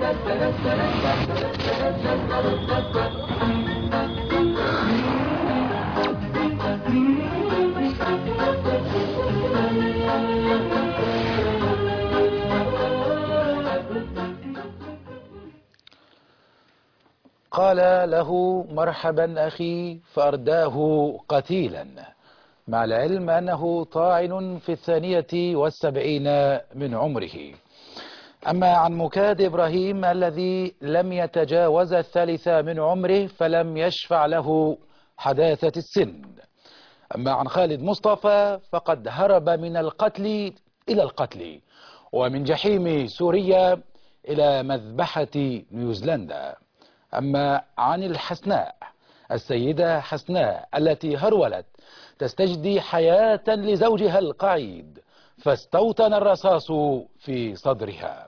قال له مرحبا أخي فأرداه قتيلا مع العلم أنه طاعن في الثانية والسبعين من عمره أما عن مكاد إبراهيم الذي لم يتجاوز الثالثة من عمره فلم يشفع له حداثة السن أما عن خالد مصطفى فقد هرب من القتل إلى القتل ومن جحيم سوريا إلى مذبحة نيوزيلندا أما عن الحسناء السيدة حسناء التي هرولت تستجدي حياة لزوجها القعيد فاستوطن الرصاص في صدرها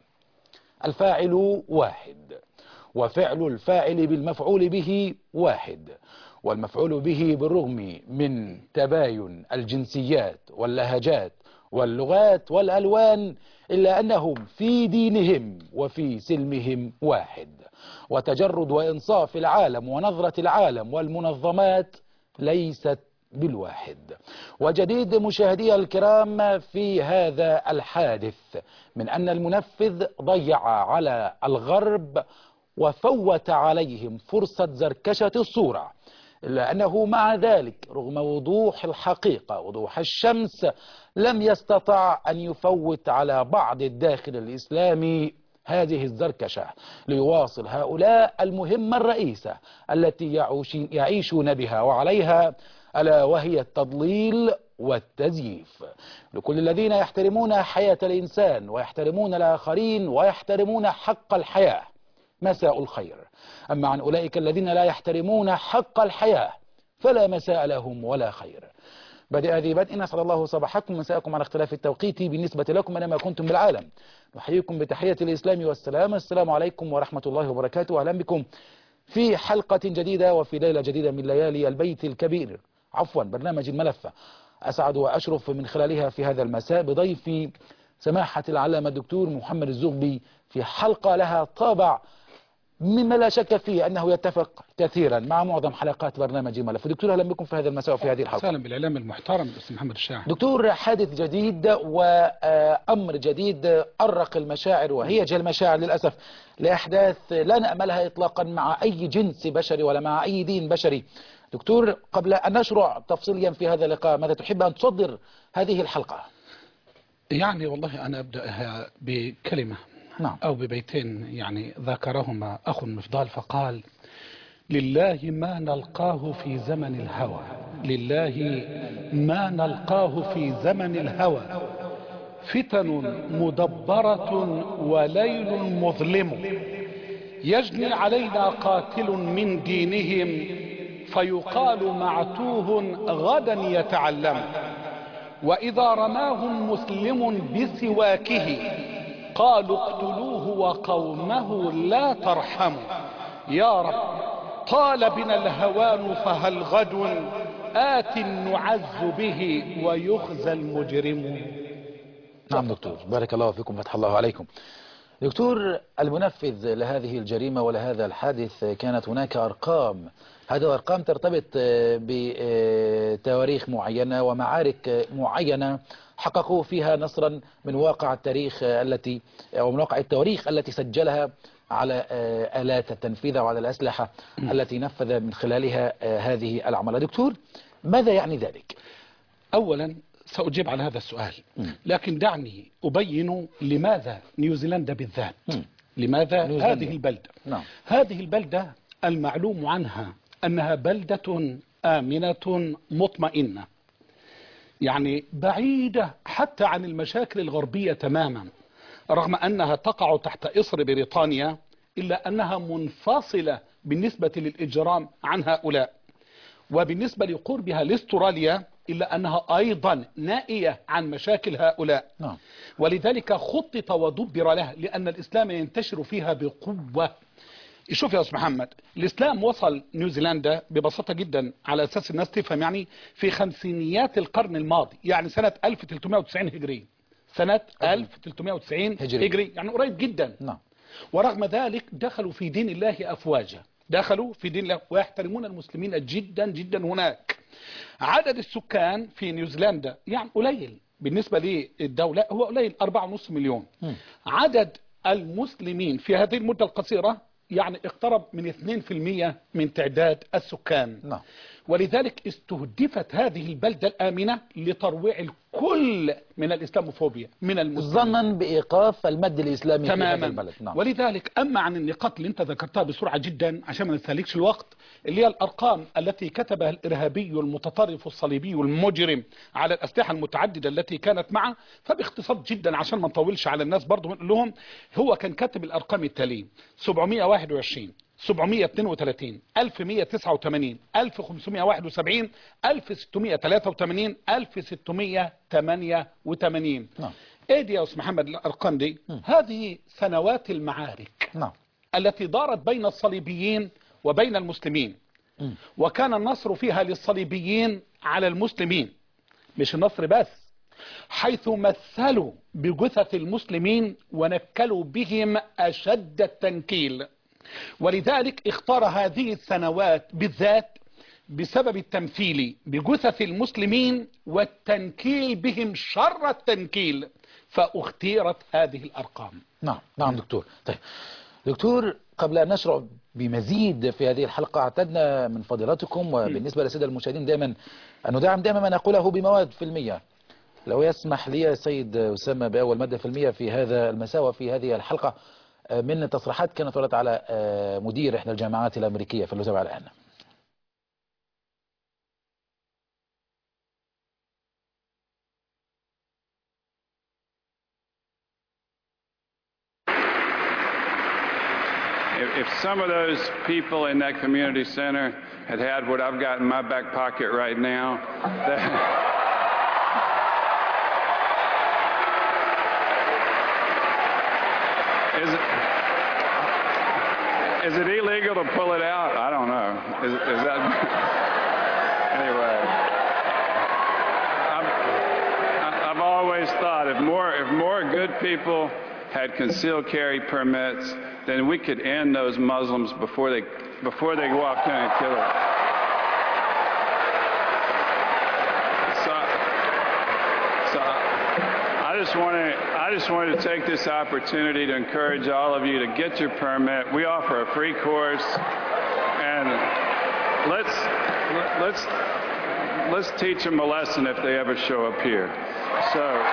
الفاعل واحد وفعل الفاعل بالمفعول به واحد والمفعول به بالرغم من تباين الجنسيات واللهجات واللغات والألوان إلا أنهم في دينهم وفي سلمهم واحد وتجرد وإنصاف العالم ونظرة العالم والمنظمات ليست بالواحد وجديد مشاهدي الكرام في هذا الحادث من أن المنفذ ضيع على الغرب وفوت عليهم فرصة زركشة الصورة إلا أنه مع ذلك رغم وضوح الحقيقة وضوح الشمس لم يستطع أن يفوت على بعض الداخل الإسلامي هذه الزركشة ليواصل هؤلاء المهمة الرئيسة التي يعيشون بها وعليها ألا وهي التضليل والتزييف لكل الذين يحترمون حياة الإنسان ويحترمون الآخرين ويحترمون حق الحياة مساء الخير أما عن أولئك الذين لا يحترمون حق الحياة فلا مساء لهم ولا خير بدأ ذي بدء نسأل الله صباحكم مساءكم على اختلاف التوقيت بالنسبة لكم أينما كنتم بالعالم نحييكم بتحية الإسلام والسلام السلام عليكم ورحمة الله وبركاته أهلا بكم في حلقة جديدة وفي ليلة جديدة من ليالي البيت الكبير عفوا برنامج الملفة أسعد وأشرف من خلالها في هذا المساء بضيفي سماحة العلامة الدكتور محمد الزغبي في حلقة لها طابع مما لا شك فيه أنه يتفق كثيرا مع معظم حلقات برنامج الملف دكتور أهلا بكم في هذا المساء وفي هذه الحلقة سهلا بالإعلام المحترم الأستاذ محمد الشاعر دكتور حادث جديد وأمر جديد أرق المشاعر وهيج المشاعر للأسف لأحداث لا نأملها إطلاقا مع أي جنس بشري ولا مع أي دين بشري دكتور قبل أن نشرع تفصيليا في هذا اللقاء ماذا تحب أن تصدر هذه الحلقة يعني والله أنا أبدأها بكلمة نعم. أو ببيتين يعني ذكرهما أخ مفضال فقال لله ما نلقاه في زمن الهوى لله ما نلقاه في زمن الهوى فتن مدبرة وليل مظلم يجني علينا قاتل من دينهم فيقال معتوه غدا يتعلم وإذا رماهم مسلم بسواكه قالوا اقتلوه وقومه لا ترحموا يا رب طال بنا الهوان فهل غد آت نعز به ويخزى المجرم نعم دكتور بارك الله فيكم فتح الله عليكم دكتور المنفذ لهذه الجريمة ولهذا الحادث كانت هناك أرقام هذه الأرقام ترتبط بتواريخ معينة ومعارك معينة حققوا فيها نصرا من واقع التاريخ التي أو من واقع التواريخ التي سجلها على آلات التنفيذ وعلى الأسلحة التي نفذ من خلالها هذه العملة دكتور ماذا يعني ذلك أولا سأجيب على هذا السؤال لكن دعني أبين لماذا نيوزيلندا بالذات لماذا نيوزيلندا. هذه البلدة نعم. هذه البلدة المعلوم عنها أنها بلدة آمنة مطمئنة يعني بعيدة حتى عن المشاكل الغربية تماما رغم أنها تقع تحت إصر بريطانيا إلا أنها منفصلة بالنسبة للإجرام عن هؤلاء وبالنسبة لقربها لاستراليا إلا أنها أيضا نائية عن مشاكل هؤلاء نعم. ولذلك خطط ودبر لها لأن الإسلام ينتشر فيها بقوة شوف يا أستاذ محمد الإسلام وصل نيوزيلندا ببساطة جدا على أساس الناس تفهم يعني في خمسينيات القرن الماضي يعني سنة 1390 هجري سنة 1390 هجري. هجري يعني قريب جدا نعم ورغم ذلك دخلوا في دين الله أفواجا دخلوا في دين الله ويحترمون المسلمين جدا جدا هناك عدد السكان في نيوزيلندا يعني قليل بالنسبة للدولة هو قليل 4.5 مليون مم. عدد المسلمين في هذه المدة القصيرة يعني اقترب من 2% من تعداد السكان نعم ولذلك استهدفت هذه البلدة الآمنة لترويع الكل من الإسلاموفوبيا من المسلمين ظنا بإيقاف المد الإسلامي في هذا تماما البلد نعم ولذلك أما عن النقاط اللي انت ذكرتها بسرعة جدا عشان ما نستهلكش الوقت اللي هي الأرقام التي كتبها الإرهابي المتطرف الصليبي المجرم على الأسلحة المتعددة التي كانت معه فباختصار جدا عشان ما نطولش على الناس برضه نقول لهم هو كان كاتب الأرقام التالية 721 732 1189 1571 1683 1688 نعم ايه دي يا استاذ محمد الارقام دي هذه سنوات المعارك نعم التي دارت بين الصليبيين وبين المسلمين مم. وكان النصر فيها للصليبيين على المسلمين مش النصر بس حيث مثلوا بجثث المسلمين ونكلوا بهم أشد التنكيل ولذلك اختار هذه السنوات بالذات بسبب التمثيل بجثث المسلمين والتنكيل بهم شر التنكيل فاختيرت هذه الأرقام نعم نعم دكتور طيب دكتور قبل أن نشرع بمزيد في هذه الحلقة اعتدنا من فضيلتكم وبالنسبة للسادة المشاهدين دائما أن ندعم دائما ما نقوله بمواد في المية لو يسمح لي يا سيد أسامة بأول مادة في المية في هذا المساء وفي هذه الحلقة آه، من تصريحات كانت وردت على آه، مدير إحدى الجامعات الأمريكية فلنتابع الآن If, if some of those people in that community center had had what I've got in my back pocket right now, that, is it, is it illegal to pull it out? I don't know. Is, is that anyway? I've, I- I've always thought if more if more good people had concealed carry permits, then we could end those Muslims before they before they walk in and kill it. So, so I just want to I just wanted to take this opportunity to encourage all of you to get your permit. We offer a free course, and let's let's let's teach them a lesson if they ever show up here. So.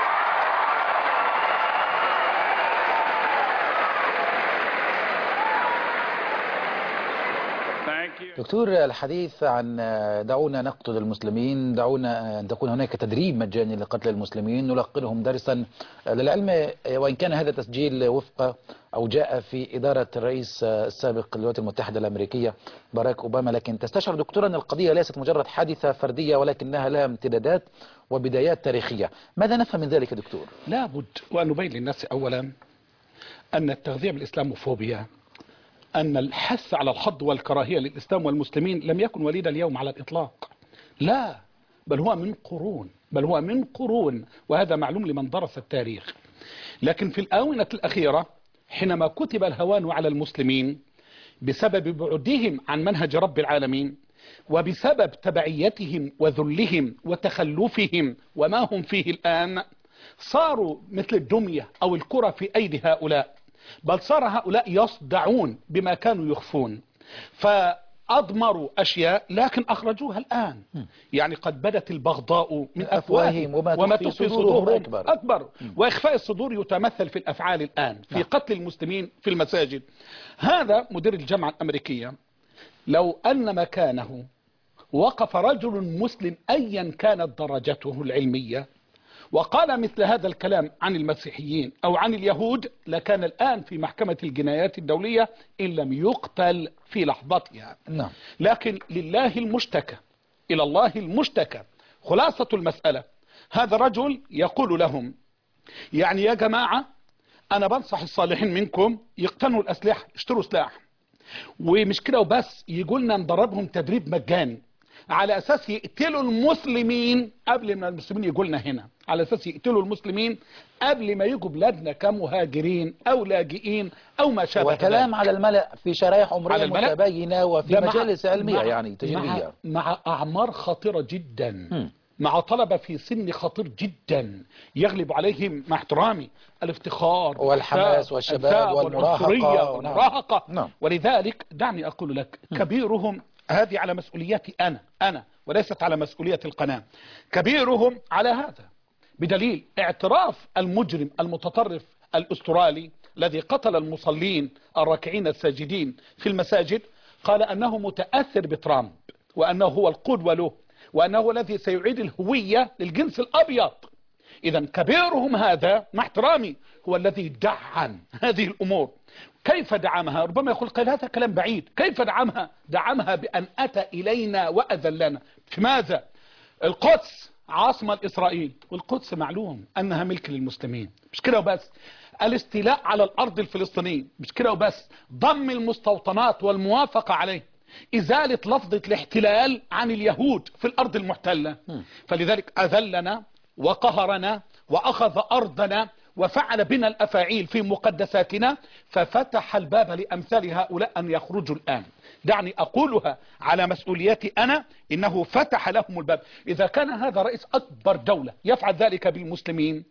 Thank you. دكتور الحديث عن دعونا نقتل المسلمين دعونا أن تكون هناك تدريب مجاني لقتل المسلمين نلقنهم درسا للعلم وإن كان هذا تسجيل وفق أو جاء في إدارة الرئيس السابق للولايات المتحدة الأمريكية باراك أوباما لكن تستشعر دكتورا أن القضية ليست مجرد حادثة فردية ولكنها لها امتدادات وبدايات تاريخية ماذا نفهم من ذلك دكتور؟ لابد وأن نبين للناس أولا أن التغذية بالإسلاموفوبيا أن الحث على الحظ والكراهية للإسلام والمسلمين لم يكن وليد اليوم على الإطلاق لا بل هو من قرون بل هو من قرون وهذا معلوم لمن درس التاريخ لكن في الآونة الأخيرة حينما كتب الهوان على المسلمين بسبب بعدهم عن منهج رب العالمين وبسبب تبعيتهم وذلهم وتخلفهم وما هم فيه الآن صاروا مثل الدمية أو الكرة في أيدي هؤلاء بل صار هؤلاء يصدعون بما كانوا يخفون فأضمروا أشياء لكن أخرجوها الآن يعني قد بدت البغضاء من أفواههم أفواههم وما تخفي صدورهم أكبر. أكبر وإخفاء الصدور يتمثل في الأفعال الآن في نعم. قتل المسلمين في المساجد هذا مدير الجامعة الأمريكية لو أن مكانه وقف رجل مسلم أيا كانت درجته العلمية وقال مثل هذا الكلام عن المسيحيين أو عن اليهود لكان الآن في محكمة الجنايات الدولية إن لم يقتل في لحظتها نعم لكن لله المشتكى إلى الله المشتكى خلاصة المسألة هذا رجل يقول لهم يعني يا جماعة أنا بنصح الصالحين منكم يقتنوا الأسلحة يشتروا سلاح ومش كده وبس يقولنا ندربهم تدريب مجاني على اساس يقتلوا المسلمين قبل ما المسلمين يجوا لنا هنا على اساس يقتلوا المسلمين قبل ما يجوا بلادنا كمهاجرين او لاجئين او ما شابه وكلام ذلك. على الملأ في شرائح على عمرية الملأ؟ متباينة وفي ده مع- مجالس علمية مع- يعني تجريبية مع, مع أعمار خطيرة جدا هم. مع طلبة في سن خطير جدا يغلب عليهم مع احترامي الافتخار والحماس والإحساس، والشباب الأنساب والمراهقة. والعنصرية نعم. والمراهقة نعم. ولذلك دعني أقول لك كبيرهم هذه على مسؤوليتي أنا أنا وليست على مسؤولية القناة كبيرهم على هذا بدليل اعتراف المجرم المتطرف الأسترالي الذي قتل المصلين الراكعين الساجدين في المساجد قال أنه متأثر بترامب وأنه هو القدوة له وأنه الذي سيعيد الهوية للجنس الأبيض إذا كبيرهم هذا مع احترامي هو الذي دعم هذه الأمور كيف دعمها ربما يقول قال هذا كلام بعيد كيف دعمها دعمها بأن أتى إلينا وأذلنا في ماذا القدس عاصمة إسرائيل والقدس معلوم أنها ملك للمسلمين مش كده وبس الاستيلاء على الأرض الفلسطينية مش كده وبس ضم المستوطنات والموافقة عليه إزالة لفظة الاحتلال عن اليهود في الأرض المحتلة فلذلك أذلنا وقهرنا وأخذ أرضنا وفعل بنا الأفاعيل في مقدساتنا ففتح الباب لأمثال هؤلاء أن يخرجوا الآن دعني أقولها على مسؤوليتي أنا إنه فتح لهم الباب إذا كان هذا رئيس أكبر دولة يفعل ذلك بالمسلمين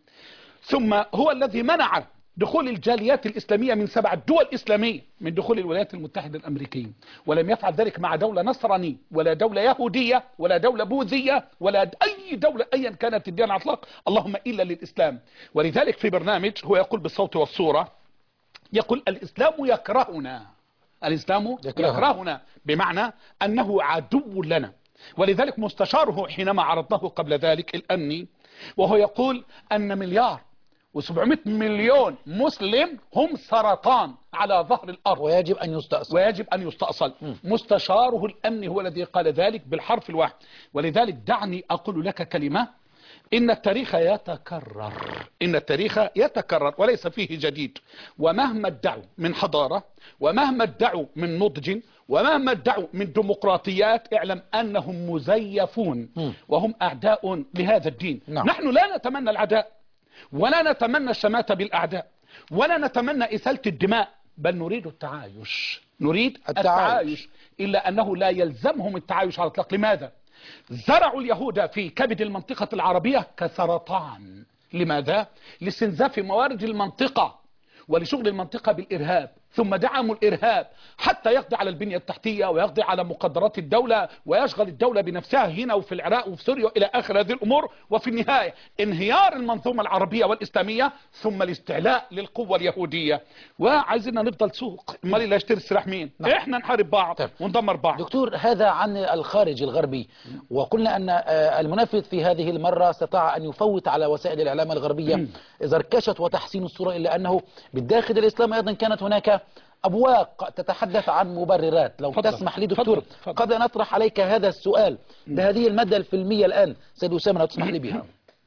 ثم هو الذي منع دخول الجاليات الإسلامية من سبع دول إسلامية من دخول الولايات المتحدة الأمريكية ولم يفعل ذلك مع دولة نصرانية ولا دولة يهودية ولا دولة بوذية ولا أي دولة أيا كانت الدين على الإطلاق اللهم إلا للإسلام ولذلك في برنامج هو يقول بالصوت والصورة يقول الإسلام يكرهنا الإسلام يكرهنا. يكرهنا بمعنى أنه عدو لنا ولذلك مستشاره حينما عرضناه قبل ذلك الأمني وهو يقول أن مليار و700 مليون مسلم هم سرطان على ظهر الأرض ويجب أن يستأصل ويجب أن يستأصل مستشاره الأمني هو الذي قال ذلك بالحرف الواحد ولذلك دعني أقول لك كلمة إن التاريخ يتكرر إن التاريخ يتكرر وليس فيه جديد ومهما ادعوا من حضارة ومهما ادعوا من نضج ومهما ادعوا من ديمقراطيات اعلم أنهم مزيفون وهم أعداء لهذا الدين نعم. نحن لا نتمنى العداء ولا نتمنى الشماتة بالأعداء ولا نتمنى إسالة الدماء بل نريد التعايش نريد التعايش. التعايش إلا أنه لا يلزمهم التعايش على الإطلاق لماذا؟ زرعوا اليهود في كبد المنطقة العربية كسرطان لماذا؟ لاستنزاف موارد المنطقة ولشغل المنطقة بالإرهاب ثم دعموا الإرهاب حتى يقضي على البنية التحتية ويقضي على مقدرات الدولة ويشغل الدولة بنفسها هنا وفي العراق وفي سوريا إلى آخر هذه الأمور وفي النهاية انهيار المنظومة العربية والإسلامية ثم الاستعلاء للقوة اليهودية وعايزين نفضل سوق امال اللي هيشتري السلاح مين نعم. احنا نحارب بعض طيب. وندمر بعض دكتور هذا عن الخارج الغربي وقلنا أن آه، المنفذ في هذه المرة استطاع أن يفوت على وسائل الإعلام الغربية إذا اركشت وتحسين الصورة إلا أنه بالداخل الإسلامي أيضا كانت هناك أبواق تتحدث عن مبررات لو تفضل. تسمح لي دكتور تفضل. تفضل. قبل أن أطرح عليك هذا السؤال بهذه المادة الفيلمية الآن سيد أسامة لو تسمح لي بها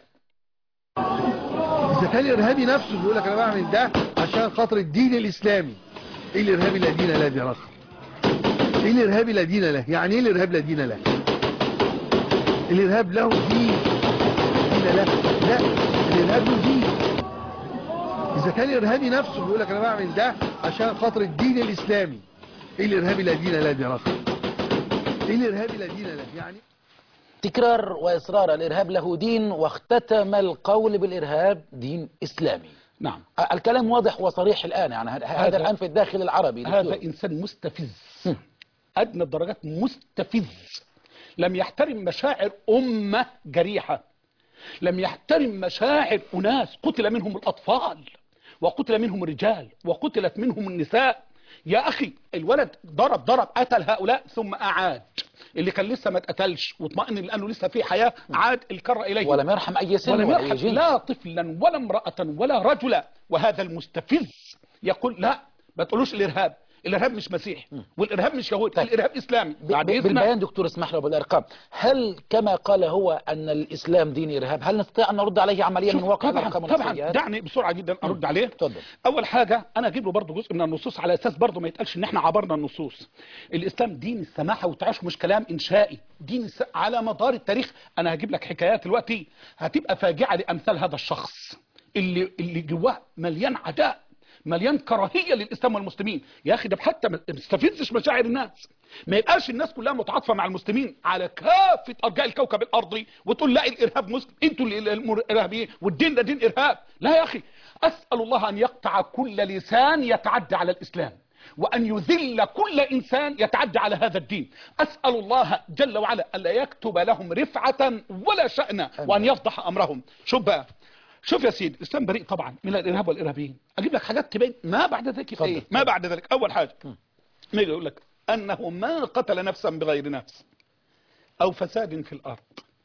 اذا كان الارهابي نفسه بيقول لك انا بعمل ده عشان خاطر الدين الاسلامي ايه الارهابي لا دين له يا رخ ايه الارهابي لا دين له يعني ايه الارهاب لا دين له الارهاب له دين دين له لا الارهاب له دين اذا كان الارهابي نفسه بيقول لك انا بعمل ده عشان خاطر الدين الاسلامي ايه الارهابي لا دين له يا رخ ايه الارهابي لا دين له يعني تكرار وإصرار الإرهاب له دين واختتم القول بالإرهاب دين إسلامي نعم الكلام واضح وصريح الآن يعني هذا هذا- الآن في الداخل العربي دكتور. هذا إنسان مستفز أدنى الدرجات مستفز لم يحترم مشاعر أمة جريحة لم يحترم مشاعر أناس قتل منهم الأطفال وقتل منهم الرجال وقتلت منهم النساء يا أخي الولد ضرب ضرب قتل هؤلاء ثم أعاد اللي كان لسه ما اتقتلش واطمئن لأنه لسه في حياة عاد الكرة إليه ولم يرحم أي سن ولم ولا أي يرحم جنس لا طفلا ولا امرأة ولا رجلا وهذا المستفز يقول لا ما تقولوش الإرهاب الارهاب مش مسيحي والارهاب مش يهودي طيب. الارهاب اسلامي ب- بعد ب- إذنك. بالبيان دكتور اسمح له بالارقام هل كما قال هو ان الاسلام دين ارهاب هل نستطيع ان نرد عليه عمليا من شوف، واقع طبعا الارقام طبعا والإحصائيات؟ دعني بسرعه جدا ارد عليه اتفضل. اول حاجه انا اجيب له برضه جزء من النصوص على اساس برضه ما يتقالش ان احنا عبرنا النصوص الاسلام دين السماحه والتعايش مش كلام انشائي دين الس... على مدار التاريخ انا هجيب لك حكايات دلوقتي هتبقى فاجعه لامثال هذا الشخص اللي اللي جواه مليان عداء مليان كراهيه للاسلام والمسلمين يا اخي ده حتى ما تستفزش مشاعر الناس ما يبقاش الناس كلها متعاطفه مع المسلمين على كافه ارجاء الكوكب الارضي وتقول لا الارهاب مسلم انتوا اللي الارهابيين والدين ده دين ارهاب لا يا اخي اسال الله ان يقطع كل لسان يتعدى على الاسلام وأن يذل كل إنسان يتعدى على هذا الدين أسأل الله جل وعلا ألا يكتب لهم رفعة ولا شأنا وأن يفضح أمرهم شوف بقى شوف يا سيدي الإسلام بريء طبعا من الإرهاب والإرهابيين أجيب لك حاجات تبين ما بعد ذلك اتفضل. إيه ما بعد ذلك أول حاجة ما يجي يقول لك أنه ما قتل نفسا بغير نفس أو فساد في الأرض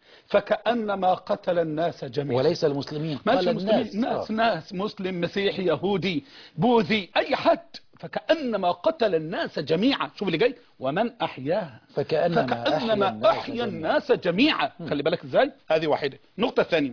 فكأنما قتل الناس جميعا وليس المسلمين ماشي قال مسلمين الناس ناس آه. ناس مسلم مسيحي يهودي بوذي اي حد فكأنما قتل الناس جميعا شوف اللي جاي ومن احياها فكأنما فكأنما احيا الناس جميعا خلي بالك ازاي هذه واحدة النقطة الثانية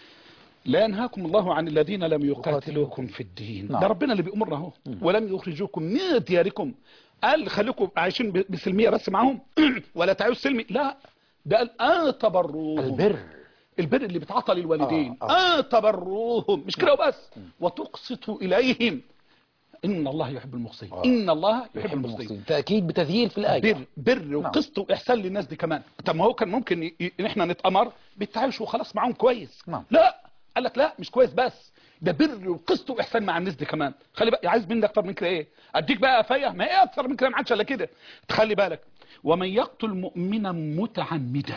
لا ينهاكم الله عن الذين لم يقاتلوكم في الدين نعم. ده ربنا اللي بيأمرنا اهو ولم يخرجوكم من دياركم قال خليكم عايشين ب- بسلمية بس معاهم ولا تعيش سلمي لا ده قال آه تبروهم البر البر اللي بتعطى للوالدين آه، آه, آه تبروهم مش كده وبس وتقسطوا إليهم إن الله يحب المقسطين آه. إن الله يحب يحب المقسطين المسلمين تأكيد بتذييل في الآية بر بر وقسط وإحسان للناس دي كمان طب ما هو كان ممكن ي- ي- إن إحنا نتأمر بالتعايش وخلاص معاهم كويس نعم. لا قال لك لا مش كويس بس ده بر وقسط وإحسان مع الناس دي كمان خلي بقى عايز مني أكتر من كده إيه أديك بقى قفايا ما إيه أكتر من كده ما عادش إلا كده تخلي بالك ومن يقتل مؤمنا متعمدا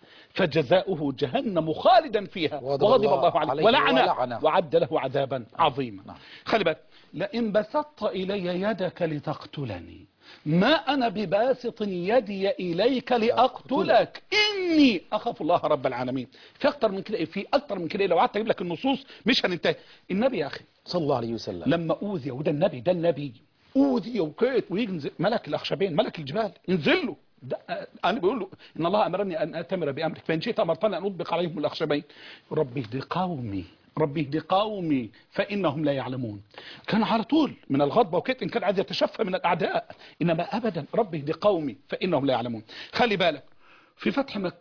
فجزاؤه جهنم خالدا فيها وغضب وغضب الله الله عليه عليه ولعنه ولعنه. وعد له عذابا عظيما نعم. خلي بالك لئن بسطت إلي يدك لتقتلني ما أنا بباسط يدي إليك لأقتلك إني أخاف الله رب العالمين في أكتر من كده في أكتر من كده لو قعدت أجيب لك النصوص مش هننتهي النبي يا أخي صلى الله عليه وسلم لما أوذي وده النبي ده النبي أوذي وكيت وينزل ملك الأخشبين ملك الجبال ينزل له ده أنا بقول له إن الله أمرني أن أتمر بأمرك فإن شئت أمرتني أن أطبق عليهم الأخشبين ربي اهد قومي ربي اهد قومي فإنهم لا يعلمون كان على طول من الغضبة وكيت إن كان عايز يتشفى من الأعداء إنما أبدا ربي اهد قومي فإنهم لا يعلمون خلي بالك في فتح مكة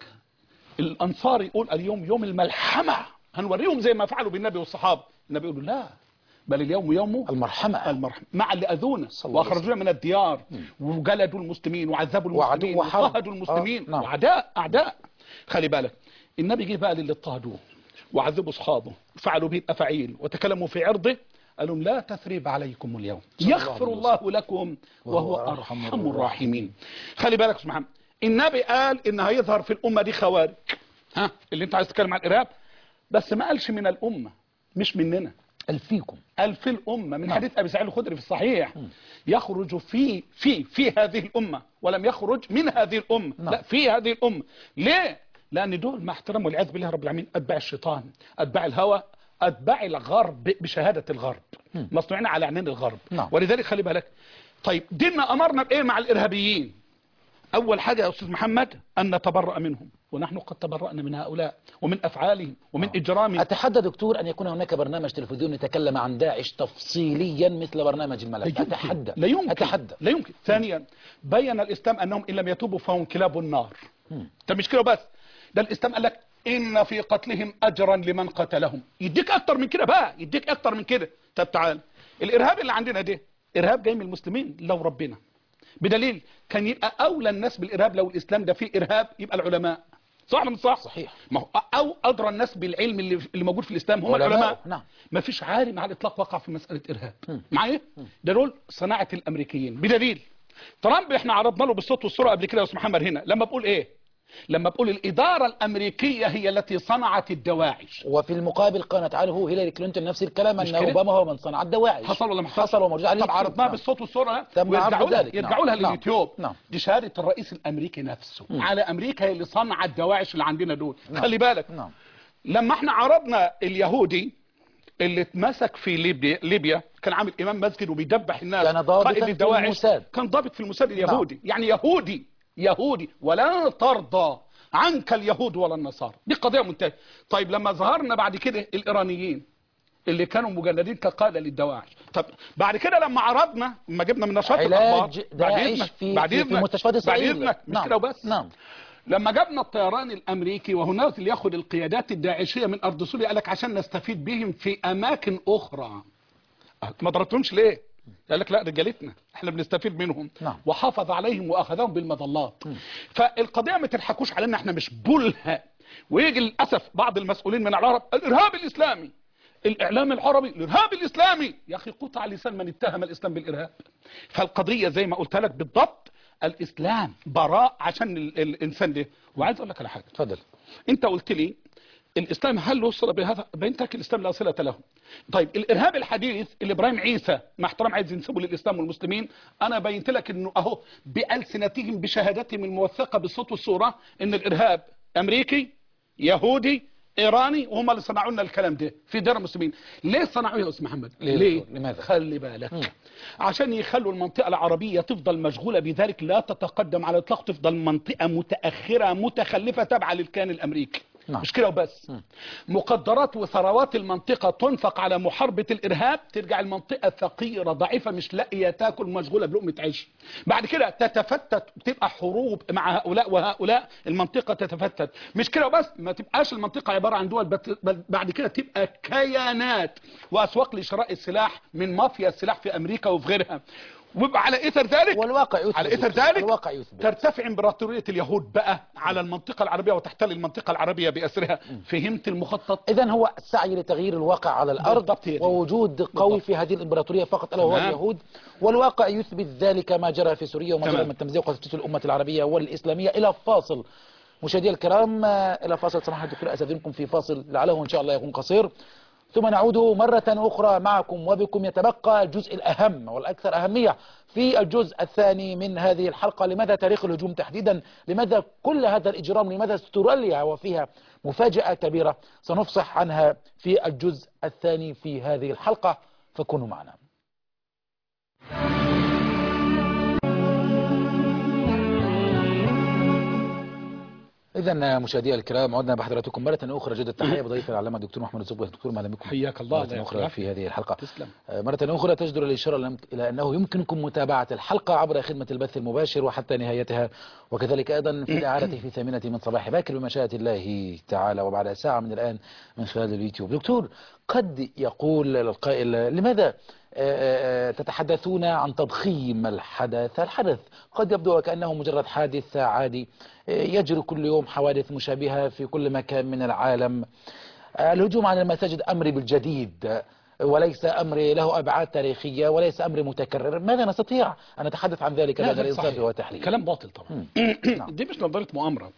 الأنصار يقول اليوم يوم الملحمة هنوريهم زي ما فعلوا بالنبي والصحابة النبي يقول لا بل اليوم يوم المرحمة المرحمة مع اللي أذونا صلى الله عليه وأخرجونا من الديار وجلدوا المسلمين وعذبوا وعدو المسلمين وحرب. واضطهدوا المسلمين آه، نعم. وأعداء أعداء خلي بالك النبي جه بقى للي اضطهدوه وعذبوا أصحابه فعلوا به الأفاعيل وتكلموا في عرضه قال لهم لا تثريب عليكم اليوم الله يغفر عليه الله لكم وهو وهو أرحم أرحم الراحمين خلي بالك يا أستاذ محمد النبي قال إن هيظهر في الأمة دي خوارج ها اللي أنت عايز تتكلم عن الإرهاب بس ما قالش من الأمة مش مننا ألفيكم قال في الأمة من نعم. حديث أبي سعيد الخدري في الصحيح يخرج في في في هذه الأمة ولم يخرج من هذه الأمة نعم. لا في هذه الأمة ليه؟ لأن دول مع احترام والعياذ بالله رب العالمين أتباع الشيطان أتباع الهوى أتباع الغرب بشهادة الغرب مصنوعين على عينين الغرب نعم. ولذلك خلي بالك طيب ديننا أمرنا بإيه مع الإرهابيين أول حاجة يا أستاذ محمد أن نتبرأ منهم ونحن قد تبرأنا من هؤلاء ومن أفعالهم ومن إجرامهم أتحدى دكتور أن يكون هناك برنامج تلفزيوني يتكلم عن داعش تفصيليا مثل برنامج لا الملف يمكن أتحدى لا يمكن أتحدى لا يمكن ثانيا بين الإسلام أنهم إن لم يتوبوا فهم كلاب النار ده مش كده بس ده الإسلام قال لك إن في قتلهم أجرا لمن قتلهم يديك أكتر من كده بقى يديك أكتر من كده طب تعال الإرهاب اللي عندنا ده إرهاب جاي من المسلمين لو ربنا بدليل كان يبقى أولى الناس بالإرهاب لو الإسلام ده فيه إرهاب يبقى العلماء صح ولا مش صح؟ صحيح. ما هو أو أدرى الناس بالعلم اللي, اللي موجود في الإسلام هم علماء، العلماء نعم. ما فيش عالم على الإطلاق وقع في مسألة إرهاب معايا؟ ده دول صناعة الأمريكيين بدليل ترامب احنا عرضنا له بالصوت والصورة قبل كده يا أستاذ محمد هنا لما بقول إيه؟ لما بقول الإدارة الأمريكية هي التي صنعت الدواعش وفي المقابل قالت عنه هيلاري كلينتون نفس الكلام مش أن كده؟ أوباما هو من صنع الدواعش حصل ولا ما حصل؟ حصل ومرجع طب عرضناها بالصوت والصورة تم ويرجعوا عرض لها ذلك. يرجعوا نعم. لها نعم. لليوتيوب نعم. دي شهادة الرئيس الأمريكي نفسه على أمريكا هي اللي صنع الدواعش اللي عندنا دول خلي بالك نعم لما احنا عرضنا اليهودي اللي اتمسك في ليبيا ليبيا كان عامل امام مسجد وبيدبح الناس كان ضابطاً قائد في للدواعش. الموساد. كان ضابط في الموساد اليهودي يعني يهودي يهودي ولا ترضى عنك اليهود ولا النصارى دي قضيه منتهيه طيب لما ظهرنا بعد كده الايرانيين اللي كانوا مجندين كقاده للدواعش طب بعد كده لما عرضنا لما جبنا من نشاط علاج الاخبار بعد داعش إذنك- في- بعد في- في إذنك- مستشفيات بعد إسرائيل. اذنك مش نعم. كده وبس نعم. لما جبنا الطيران الامريكي وهناك اللي ياخد القيادات الداعشيه من ارض سوريا قال لك عشان نستفيد بهم في اماكن اخرى ما ضربتهمش ليه قال لك لا رجالتنا احنا بنستفيد منهم نعم. وحافظ عليهم واخذهم بالمظلات فالقضيه ما تضحكوش علينا احنا مش بلها ويجي للاسف بعض المسؤولين من العرب الارهاب الاسلامي الاعلام العربي الارهاب الاسلامي يا اخي قطع لسان من اتهم الاسلام بالارهاب فالقضيه زي ما قلت لك بالضبط الاسلام براء عشان ال- الانسان ده وعايز اقول لك على حاجه تفضل انت قلت لي الاسلام هل وصل بهذا بينتك الاسلام لا صله له طيب الارهاب الحديث اللي ابراهيم عيسى مع احترام عايز ينسبه للاسلام والمسلمين انا بينت لك انه اهو بالسنتهم بشهادتهم الموثقه بالصوت والصوره ان الارهاب امريكي يهودي ايراني وهم اللي صنعوا لنا الكلام ده في دار المسلمين ليه صنعوه يا استاذ محمد ليه؟ ليه لماذا؟ خلي بالك عشان يخلوا المنطقة العربية تفضل مشغولة بذلك لا تتقدم على الإطلاق تفضل منطقة متأخرة متخلفة تابعة للكيان الأمريكي نعم. مش كده وبس مقدرات وثروات المنطقة تنفق على محاربة الإرهاب ترجع المنطقة فقيرة ضعيفة مش لاقية تاكل مشغولة بلقمة عيش بعد كده تتفتت تبقى حروب مع هؤلاء وهؤلاء المنطقة تتفتت مش كده وبس ما تبقاش المنطقة عبارة عن دول بت- بل بعد كده تبقى كيانات وأسواق لشراء السلاح من مافيا السلاح في أمريكا وفي غيرها ويبقى على اثر ذلك والواقع يثبت على اثر ذلك الواقع يثبت ترتفع امبراطوريه اليهود بقى على المنطقه العربيه وتحتل المنطقه العربيه باسرها فهمت المخطط اذا هو السعي لتغيير الواقع على الارض بالضبط هي دي. ووجود قوي بالضبط. في هذه الامبراطوريه فقط الا وهو تمام. اليهود والواقع يثبت ذلك ما جرى في سوريا وما جرى تمام. من تمزيق وتشتيت الامه العربيه والاسلاميه الى فاصل مشاهدينا الكرام آه، الى فاصل سماحه الدكتور استاذنكم في فاصل لعله ان شاء الله يكون قصير ثم نعود مرة أخرى معكم وبكم يتبقى الجزء الأهم والأكثر أهمية في الجزء الثاني من هذه الحلقة لماذا تاريخ الهجوم تحديدا لماذا كل هذا الإجرام لماذا استراليا وفيها مفاجأة كبيرة سنفصح عنها في الجزء الثاني في هذه الحلقة فكونوا معنا إذا مشاهدينا الكرام عدنا بحضراتكم مرة أخرى جد التحية بضيف العلامة الدكتور محمد الزبوي دكتور ما لم يكن حياك الله مرة أخرى في هذه الحلقة تسلم آه، مرة أخرى تجدر الإشارة لم- إلى أنه يمكنكم متابعة الحلقة عبر خدمة البث المباشر وحتى نهايتها وكذلك أيضا في الإعادة في ثامنة من صباح باكر بمشيئة الله تعالى وبعد ساعة من الآن من خلال اليوتيوب دكتور قد يقول القائل لماذا آه، آه، تتحدثون عن تضخيم الحدث الحدث قد يبدو كأنه مجرد حادث عادي آه، يجري كل يوم حوادث مشابهة في كل مكان من العالم الهجوم على المساجد أمر بالجديد وليس أمر له أبعاد تاريخية وليس أمر متكرر ماذا نستطيع أن نتحدث عن ذلك لا، بعد ده الإنصاف صحيح. والتحليل كلام باطل طبعا نعم. دي مش نظريه مؤامره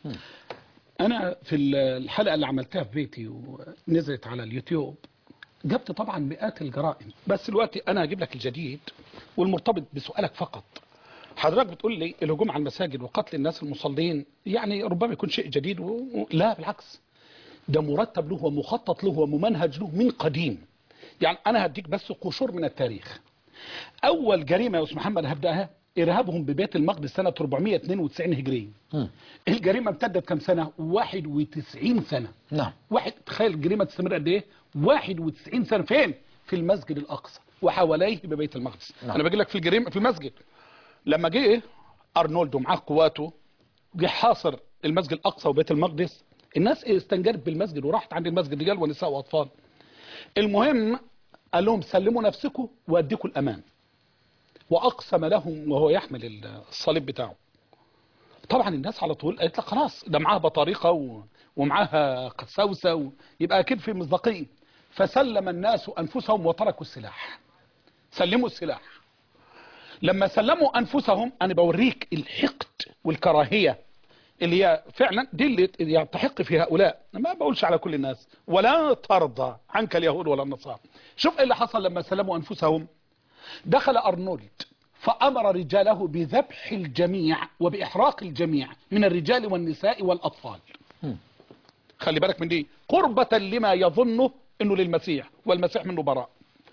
انا في الحلقه اللي عملتها في بيتي ونزلت على اليوتيوب جبت طبعا مئات الجرائم بس دلوقتي انا هجيب لك الجديد والمرتبط بسؤالك فقط حضرتك بتقول لي الهجوم على المساجد وقتل الناس المصلين يعني ربما يكون شيء جديد و... و- لا بالعكس ده مرتب له ومخطط له وممنهج له من قديم يعني انا هديك بس قشور من التاريخ اول جريمه يا استاذ محمد هبداها ارهابهم ببيت المقدس سنه 492 هجريه مم. الجريمه امتدت كم سنه 91 سنه نعم واحد تخيل الجريمه تستمر قد ايه 91 سنه فين في المسجد الاقصى وحواليه ببيت المقدس نعم. انا باجي لك في الجريمه في المسجد لما جه ارنولد ومعاه قواته جه حاصر المسجد الاقصى وبيت المقدس الناس استنجدت بالمسجد وراحت عند المسجد رجال ونساء واطفال المهم قال لهم سلموا نفسكم واديكم الامان واقسم لهم وهو يحمل الصليب بتاعه طبعا الناس على طول قالت لك خلاص ده معاها بطاريقه و... ومعاها قساوسه و... يبقى اكيد في مصداقيه فسلم الناس انفسهم وتركوا السلاح سلموا السلاح لما سلموا انفسهم انا بوريك الحقد والكراهيه اللي هي فعلا دي اللي يستحق في هؤلاء أنا ما بقولش على كل الناس ولا ترضى عنك اليهود ولا النصارى شوف ايه اللي حصل لما سلموا انفسهم دخل أرنولد فأمر رجاله بذبح الجميع وبإحراق الجميع من الرجال والنساء والأطفال مم. خلي بالك من دي قربة لما يظنه انه للمسيح والمسيح منه براء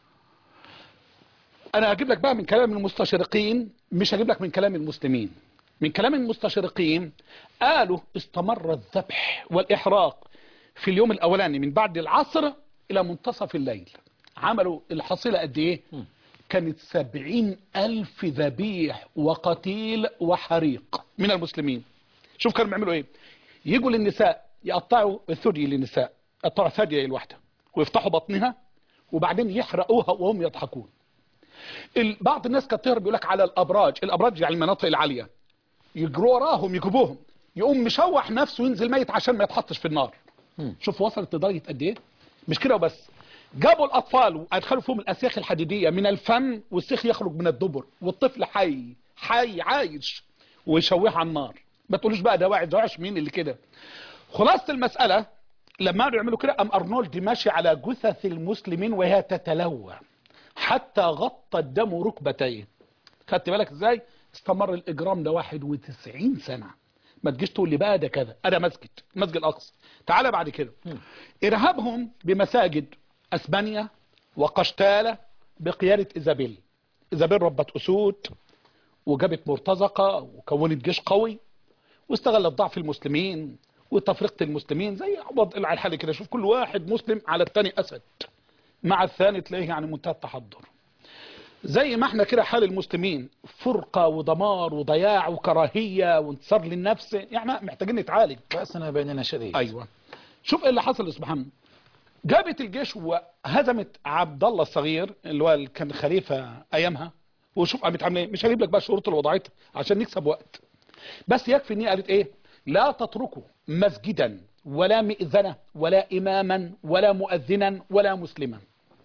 انا هجيب لك بقى من كلام المستشرقين مش هجيب لك من كلام المسلمين من كلام المستشرقين قالوا استمر الذبح والإحراق في اليوم الأولاني من بعد العصر إلى منتصف الليل عملوا الحصيلة قد إيه كانت سبعين ألف ذبيح وقتيل وحريق من المسلمين شوف كانوا بيعملوا إيه يجوا للنساء يقطعوا الثدي للنساء يقطعوا ثدي الواحدة ويفتحوا بطنها وبعدين يحرقوها وهم يضحكون ال- بعض الناس كانت تهرب يقول لك على الابراج الابراج يعني المناطق العاليه يجروا وراهم يجيبوهم يقوم مشوح نفسه وينزل ميت عشان ما يتحطش في النار شوف وصلت لدرجه قد ايه مش كده وبس جابوا الاطفال وادخلوا فيهم الاسياخ الحديديه من الفم والسيخ يخرج من الدبر والطفل حي حي عايش ويشويه على النار ما تقولوش بقى ده واعي ده وحش مين اللي كده خلاصة المسألة لما قالوا يعملوا كده أم أرنولد ماشي على جثث المسلمين وهي تتلوى حتى غطى الدم ركبتيه خدت بالك ازاي استمر الإجرام ده 91 سنة ما تجيش تقول لي بقى ده كذا أنا مسجد مسجد الأقصى تعالى بعد كده إرهابهم بمساجد أسبانيا وقشتالة بقيادة إيزابيل إيزابيل ربت أسود وجابت مرتزقة وكونت جيش قوي واستغلت ضعف المسلمين وتفرقة المسلمين زي وضع الحالي كده شوف كل واحد مسلم على الثاني أسد مع الثاني تلاقيه يعني منتهى التحضر زي ما احنا كده حال المسلمين فرقة ودمار وضياع وكراهية وانتصار للنفس يعني محتاجين نتعالج بأسنا بيننا شديد ايوه شوف ايه اللي حصل يا استاذ محمد جابت الجيش وهزمت عبد الله الصغير اللي هو اللي كان خليفه ايامها وشوف قامت عامله ايه مش هجيب لك بقى الشروط اللي وضعتها عشان نكسب وقت بس يكفي ان هي قالت ايه لا تتركوا مسجدا ولا مئذنه ولا اماما ولا مؤذنا ولا مسلما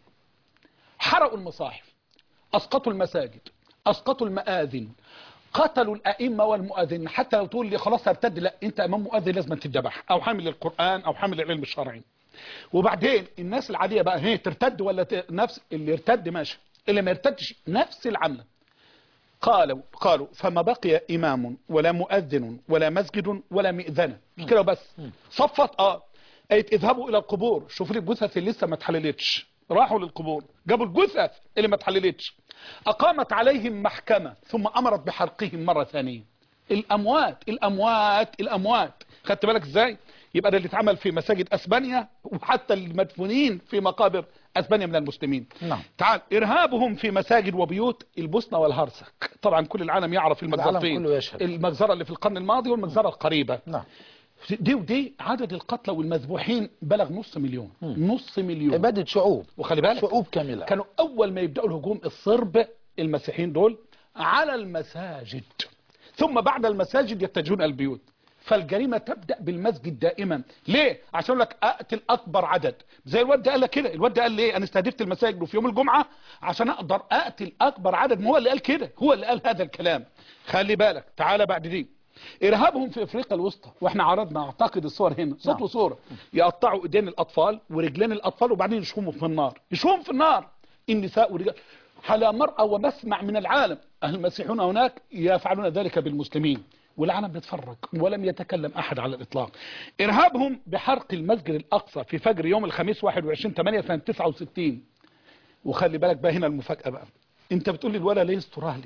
حرقوا المصاحف اسقطوا المساجد اسقطوا المآذن قتلوا الأئمة والمؤذن حتى لو تقول لي خلاص هرتد لا انت امام مؤذن لازم تتذبح او حامل القرآن او حامل العلم الشرعي وبعدين الناس العادية بقى هي ترتد ولا ت... نفس اللي يرتد ماشي اللي ما يرتدش نفس العملة قالوا قالوا فما بقي إمام ولا مؤذن ولا مسجد ولا مئذنة مش كده بس صفت اه قالت اذهبوا إلى القبور شوفوا لي الجثث اللي لسه ما اتحللتش راحوا للقبور جابوا الجثث اللي ما اتحللتش أقامت عليهم محكمة ثم أمرت بحرقهم مرة ثانية الأموات الأموات الأموات خدت بالك إزاي يبقى ده اللي اتعمل في مساجد أسبانيا وحتى المدفونين في مقابر أسبانيا من المسلمين نعم. تعال إرهابهم في مساجد وبيوت البوسنة والهرسك طبعا كل العالم يعرف العالم المجزرتين كله يشهد. المجزرة اللي في القرن الماضي والمجزرة القريبة نعم دي ودي عدد القتلى والمذبوحين بلغ نص مليون نص مليون إبادة شعوب وخلي بالك شعوب كاملة كانوا اول ما يبداوا الهجوم الصرب المسيحيين دول على المساجد ثم بعد المساجد يتجهون البيوت فالجريمه تبدا بالمسجد دائما ليه عشان لك اقتل اكبر عدد زي الواد ده قال لك كده الواد ده قال ليه انا استهدفت المساجد وفي يوم الجمعه عشان اقدر اقتل اكبر عدد ما هو اللي قال كده هو اللي قال هذا الكلام خلي بالك تعالى بعد دي ارهابهم في افريقيا الوسطى واحنا عرضنا اعتقد الصور هنا صوت نعم. وصوره يقطعوا ايدين الاطفال ورجلين الاطفال وبعدين يشوهم في النار يشوهم في النار النساء والرجال على مرأى ومسمع من العالم المسيحيون هناك يفعلون ذلك بالمسلمين والعالم بيتفرج ولم يتكلم احد على الاطلاق ارهابهم بحرق المسجد الاقصى في فجر يوم الخميس 21 8 سنه 69 وخلي بالك بقى هنا المفاجاه بقى انت بتقول لي الولا ليه استرالي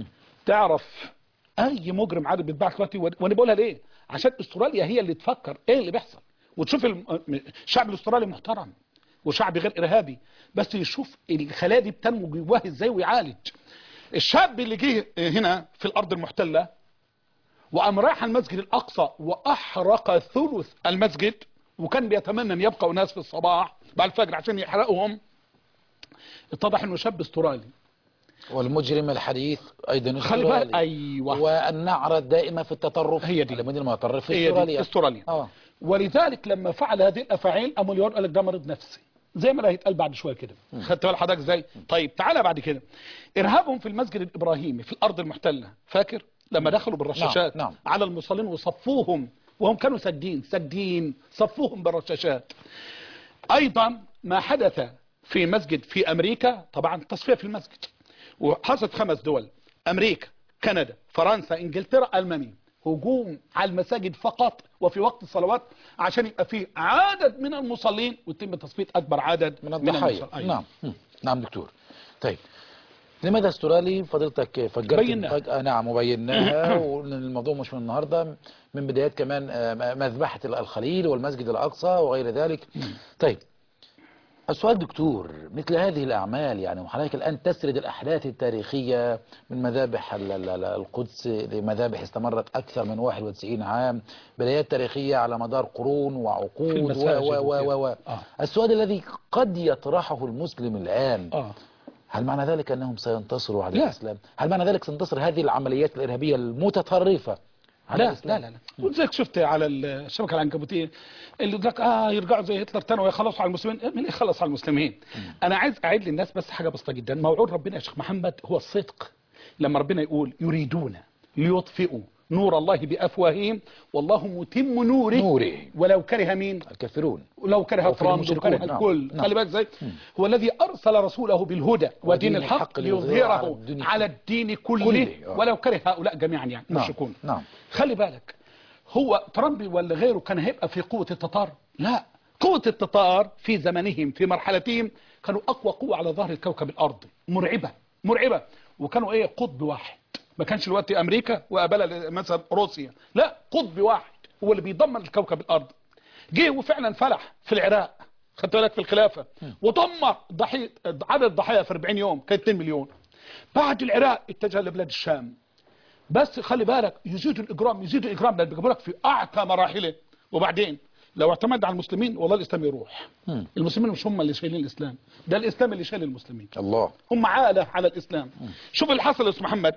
تعرف اي مجرم عادي بيتباع دلوقتي وانا بقولها ليه عشان استراليا هي اللي تفكر ايه اللي بيحصل وتشوف الم- الشعب الاسترالي محترم وشعب غير ارهابي بس يشوف الخلايا دي بتنمو جواه ازاي ويعالج الشاب اللي جه هنا في الارض المحتله وقام رايح المسجد الاقصى واحرق ثلث المسجد وكان بيتمنى ان يبقى ناس في الصباح بعد الفجر عشان يحرقهم اتضح انه شاب استرالي والمجرم الحديث أيضا خلي بالك استرالي ايوه والنعرة الدائمة في التطرف هي دي. المدينة المتطرف في هي دي استراليا استراليا اه ولذلك لما فعل هذه الافاعيل قاموا اليهود قال لك ده مريض نفسي زي ما هيتقال بعد شويه كده خدت بال حضرتك ازاي طيب تعالى بعد كده ارهابهم في المسجد الابراهيمي في الارض المحتله فاكر لما دخلوا بالرشاشات نعم، نعم. على المصلين وصفوهم وهم كانوا ساجدين ساجدين صفوهم بالرشاشات ايضا ما حدث في مسجد في امريكا طبعا تصفيه في المسجد وحصلت خمس دول امريكا كندا فرنسا انجلترا المانيا هجوم على المساجد فقط وفي وقت الصلوات عشان يبقى فيه عدد من المصلين ويتم تصفيه اكبر عدد من الضحايا المصلين. أيوة. نعم مم. نعم دكتور طيب لماذا استرالي فضيلتك فجرت بيناها. فجأة نعم وبيناها والموضوع مش من النهاردة من بدايات كمان آه، مذبحة الخليل والمسجد الأقصى وغير ذلك طيب السؤال دكتور مثل هذه الأعمال يعني وحضرتك الآن تسرد الأحداث التاريخية من مذابح ال- ال- ال- القدس لمذابح استمرت أكثر من 91 عام بدايات تاريخية على مدار قرون في وعقود و المساجد و و وكده. و و آه. السؤال الذي قد يطرحه المسلم الآن اه هل معنى ذلك أنهم سينتصروا على لا. الإسلام هل معنى ذلك سينتصر هذه العمليات الإرهابية المتطرفة على لا الإسلام لا لا لا ولذلك شفت على الشبكه العنكبوتيه اللي ذاك اه يرجعوا زي هتلر تاني ويخلصوا على المسلمين مين اللي يخلص على المسلمين انا عايز اعيد للناس بس حاجه بسيطه جدا موعود ربنا يا شيخ محمد هو الصدق لما ربنا يقول يريدون ليطفئوا نور الله بافواههم والله متم نوره نوره. ولو كره مين الكافرون ولو كره وفي ترامب المشركون. وكره نعم. الكل نعم. خلي بالك ازاي هو الذي ارسل رسوله بالهدى ودين الحق الحق ليظهره على ليظهره الدين على الدين كله, كله. آه. ولو كره هؤلاء جميعا يعني نعم. مشركون نعم. خلي بالك هو ترامب ولا غيره كان هيبقى في قوة التتار لا قوة التتار في زمنهم في مرحلتهم كانوا أقوى قوة على ظهر الكوكب الأرض مرعبة مرعبة وكانوا إيه قطب واحد ما كانش الوقت أمريكا وقبلها مثلا روسيا لا قطب واحد هو اللي بيدمر الكوكب الأرض جه وفعلا فلح في العراق خدت بالك في الخلافة ودمر ضحية عدد الضحايا في 40 يوم كان 2 مليون بعد العراق اتجه لبلاد الشام بس خلي بالك يزيد الاجرام يزيد الاجرام ده بيجيبوا لك في اعتى مراحله وبعدين لو اعتمد على المسلمين والله الاسلام يروح مم. المسلمين مش هم اللي شايلين الاسلام ده الاسلام اللي شايل المسلمين الله هم عالة على الاسلام شوف اللي حصل يا استاذ محمد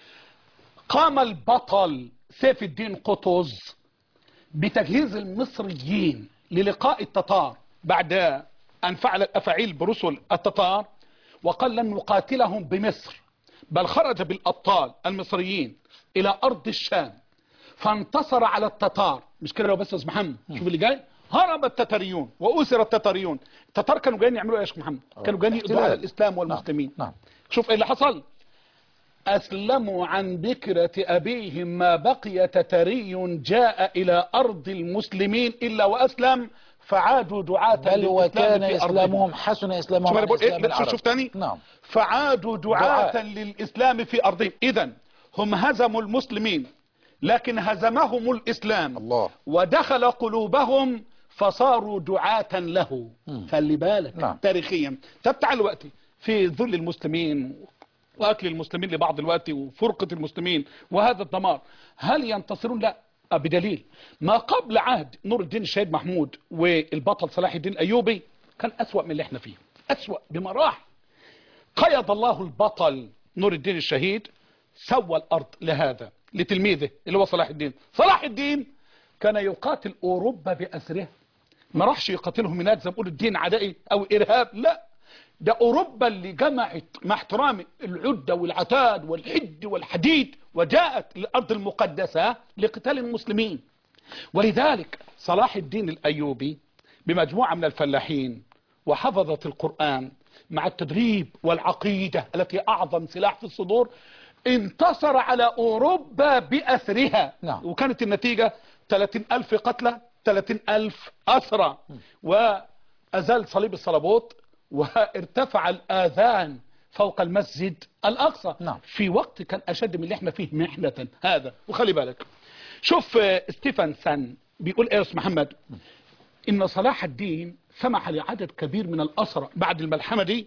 قام البطل سيف الدين قطز بتجهيز المصريين للقاء التتار بعد أن فعل الأفاعيل برسل التتار وقال لن نقاتلهم بمصر بل خرج بالأبطال المصريين إلى أرض الشام فانتصر على التتار مش كده لو بس يا أستاذ محمد شوف اللي جاي هرب التتاريون وأسر التتاريون التتار كانوا جايين يعملوا ايه يا شيخ محمد كانوا جايين يقضوا على احتلال. الإسلام والمسلمين نعم شوف ايه اللي حصل أسلموا عن بكرة أبيهم ما بقي تتري جاء إلى أرض المسلمين إلا وأسلم فعادوا دعاة بل للإسلام وكان في أرضهم. إسلامهم حسن إسلامهم شوف أنا عن بقول إيه إسلام شوف, العرب شوف تاني نعم فعادوا دعاة دعاة. للإسلام في أرضهم إذا هم هزموا المسلمين لكن هزمهم الإسلام الله. ودخل قلوبهم فصاروا دعاة له مم. خلي بالك نعم. تاريخيا طب تعال دلوقتي في ذل المسلمين واكل المسلمين لبعض الوقت وفرقة المسلمين وهذا الدمار هل ينتصرون لا آه، بدليل ما قبل عهد نور الدين الشهيد محمود والبطل صلاح الدين الايوبي كان اسوأ من اللي احنا فيه اسوأ بمراحل قيض الله البطل نور الدين الشهيد سوى الارض لهذا لتلميذه اللي هو صلاح الدين صلاح الدين كان يقاتل اوروبا باسره ما راحش يقاتلهم هناك زي ما بيقولوا الدين عدائي او ارهاب لا ده اوروبا اللي جمعت مع احترام العده والعتاد والحد والحديد وجاءت للارض المقدسه لقتال المسلمين ولذلك صلاح الدين الايوبي بمجموعه من الفلاحين وحفظة القرآن مع التدريب والعقيدة التي أعظم سلاح في الصدور انتصر على أوروبا بأسرها نعم. وكانت النتيجة 30 ألف قتلى 30 ألف أسرى وأزال صليب الصليبوت وارتفع الآذان فوق المسجد الأقصى نعم. في وقت كان أشد من اللي احنا فيه محنة هذا وخلي بالك شوف آه، ستيفنسون بيقول ايه يا أستاذ محمد ان صلاح الدين سمح لعدد كبير من الأسرى بعد الملحمة دي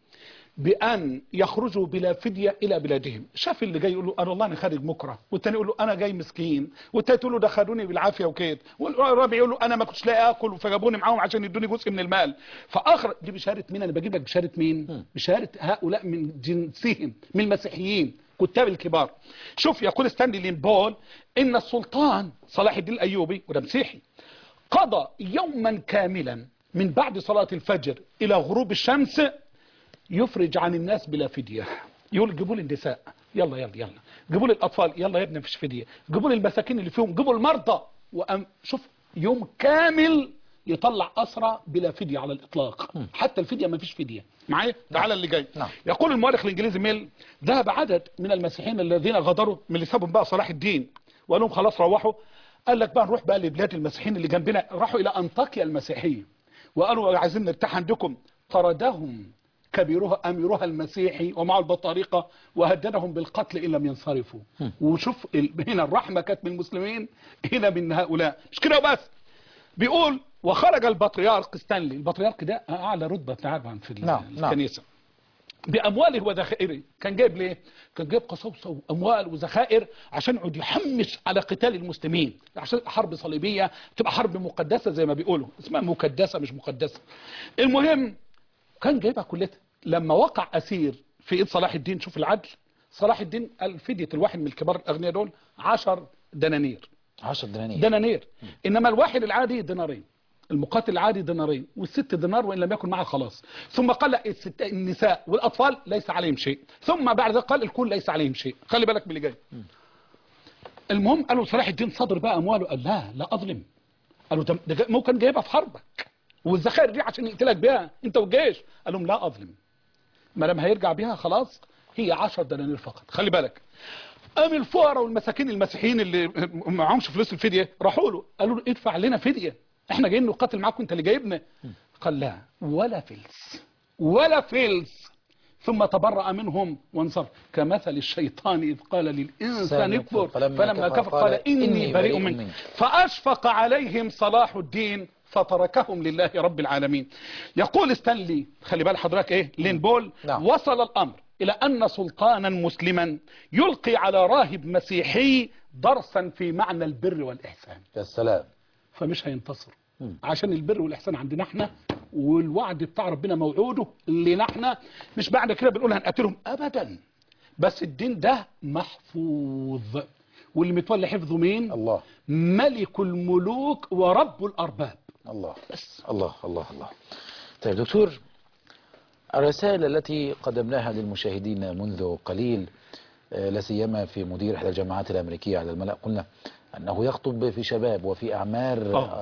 بأن يخرجوا بلا فدية إلى بلادهم شاف اللي جاي يقول له أنا والله أنا خارج مكره والتاني يقول له أنا جاي مسكين والتالت يقول له دخلوني بالعافية وكده والرابع يقول له أنا ما كنتش لاقي آكل فجابوني معاهم عشان يدوني جزء من المال فآخر دي بشهادة مين أنا بجيب لك بشهادة مين بشهادة هؤلاء من جنسهم من المسيحيين كتاب الكبار شوف يقول ستانلي لينبول إن السلطان صلاح الدين الأيوبي وده مسيحي قضى يوما كاملا من بعد صلاة الفجر إلى غروب الشمس يفرج عن الناس بلا فدية يقول جيبوا لي النساء يلا يلا يلا جيبوا لي الأطفال يلا يا ابني مفيش فدية جيبوا لي المساكين اللي فيهم جيبوا المرضى وأم شوف يوم كامل يطلع أسرى بلا فدية على الإطلاق حتى الفدية ما فيش فدية معايا تعالى اللي جاي نعم. يقول المؤرخ الإنجليزي ميل ذهب عدد من المسيحيين الذين غدروا من اللي سابهم بقى صلاح الدين وقال لهم خلاص روحوا قال لك بقى نروح بقى لبلاد المسيحيين اللي جنبنا راحوا الى انطاكيا المسيحيه وقالوا عايزين نرتاح عندكم طردهم كبيرها اميرها المسيحي ومعه البطارقه وهددهم بالقتل ان لم ينصرفوا وشوف ال- هنا الرحمه كانت من المسلمين هنا من هؤلاء مش كده وبس بيقول وخرج البطريرك ستانلي البطريرك ده اعلى رتبه طبعا في ال- نعم، نعم. الكنيسه بامواله وذخائره كان جايب ليه كان جايب قصوصه واموال وذخائر عشان يقعد يحمس على قتال المسلمين عشان حرب صليبيه تبقى حرب مقدسه زي ما بيقولوا اسمها مقدسه مش مقدسه المهم كان جايبها كلها لما وقع اسير في ايد صلاح الدين شوف العدل صلاح الدين قال فديه الواحد من الكبار الاغنياء دول 10 دنانير 10 دنانير دنانير انما الواحد العادي دينارين المقاتل العادي دينارين والست دينار وان لم يكن معها خلاص ثم قال لا الست النساء والاطفال ليس عليهم شيء ثم بعد ذلك قال الكل ليس عليهم شيء خلي بالك من اللي جاي المهم قالوا صلاح الدين صدر بقى امواله قال لا لا اظلم قالوا ده ده ممكن جايبها في حربك والذخائر دي عشان يقتلك بيها انت والجيش قال لهم لا اظلم ما دام هيرجع بيها خلاص هي 10 دنانير فقط خلي بالك قام الفقراء والمساكين المسيحيين اللي ما معهمش فلوس الفديه راحوا له قالوا له ادفع لنا فديه احنا جايين نقاتل معاكم انت اللي جايبنا قال لا ولا فلس ولا فلس ثم تبرأ منهم وانصرف كمثل الشيطان إذ قال للإنسان اكفر فلما كفر قال إني بريء منك فأشفق عليهم صلاح الدين فتركهم لله رب العالمين يقول ستانلي خلي بال حضرتك ايه لين بول نعم. وصل الأمر إلى أن سلطانا مسلما يلقي على راهب مسيحي درسا في معنى البر والإحسان يا سلام فمش هينتصر عشان البر والإحسان عندنا احنا والوعد بتاع ربنا موعوده لنا احنا مش بعد كده بنقول هنقتلهم أبدا بس الدين ده محفوظ واللي متولي حفظه مين الله ملك الملوك ورب الأرباب الله بس الله الله الله طيب دكتور الرسائل التي قدمناها للمشاهدين منذ قليل آه، لا سيما في مدير احدى الجامعات الامريكيه على الملا قلنا انه يخطب في شباب وفي اعمار آه.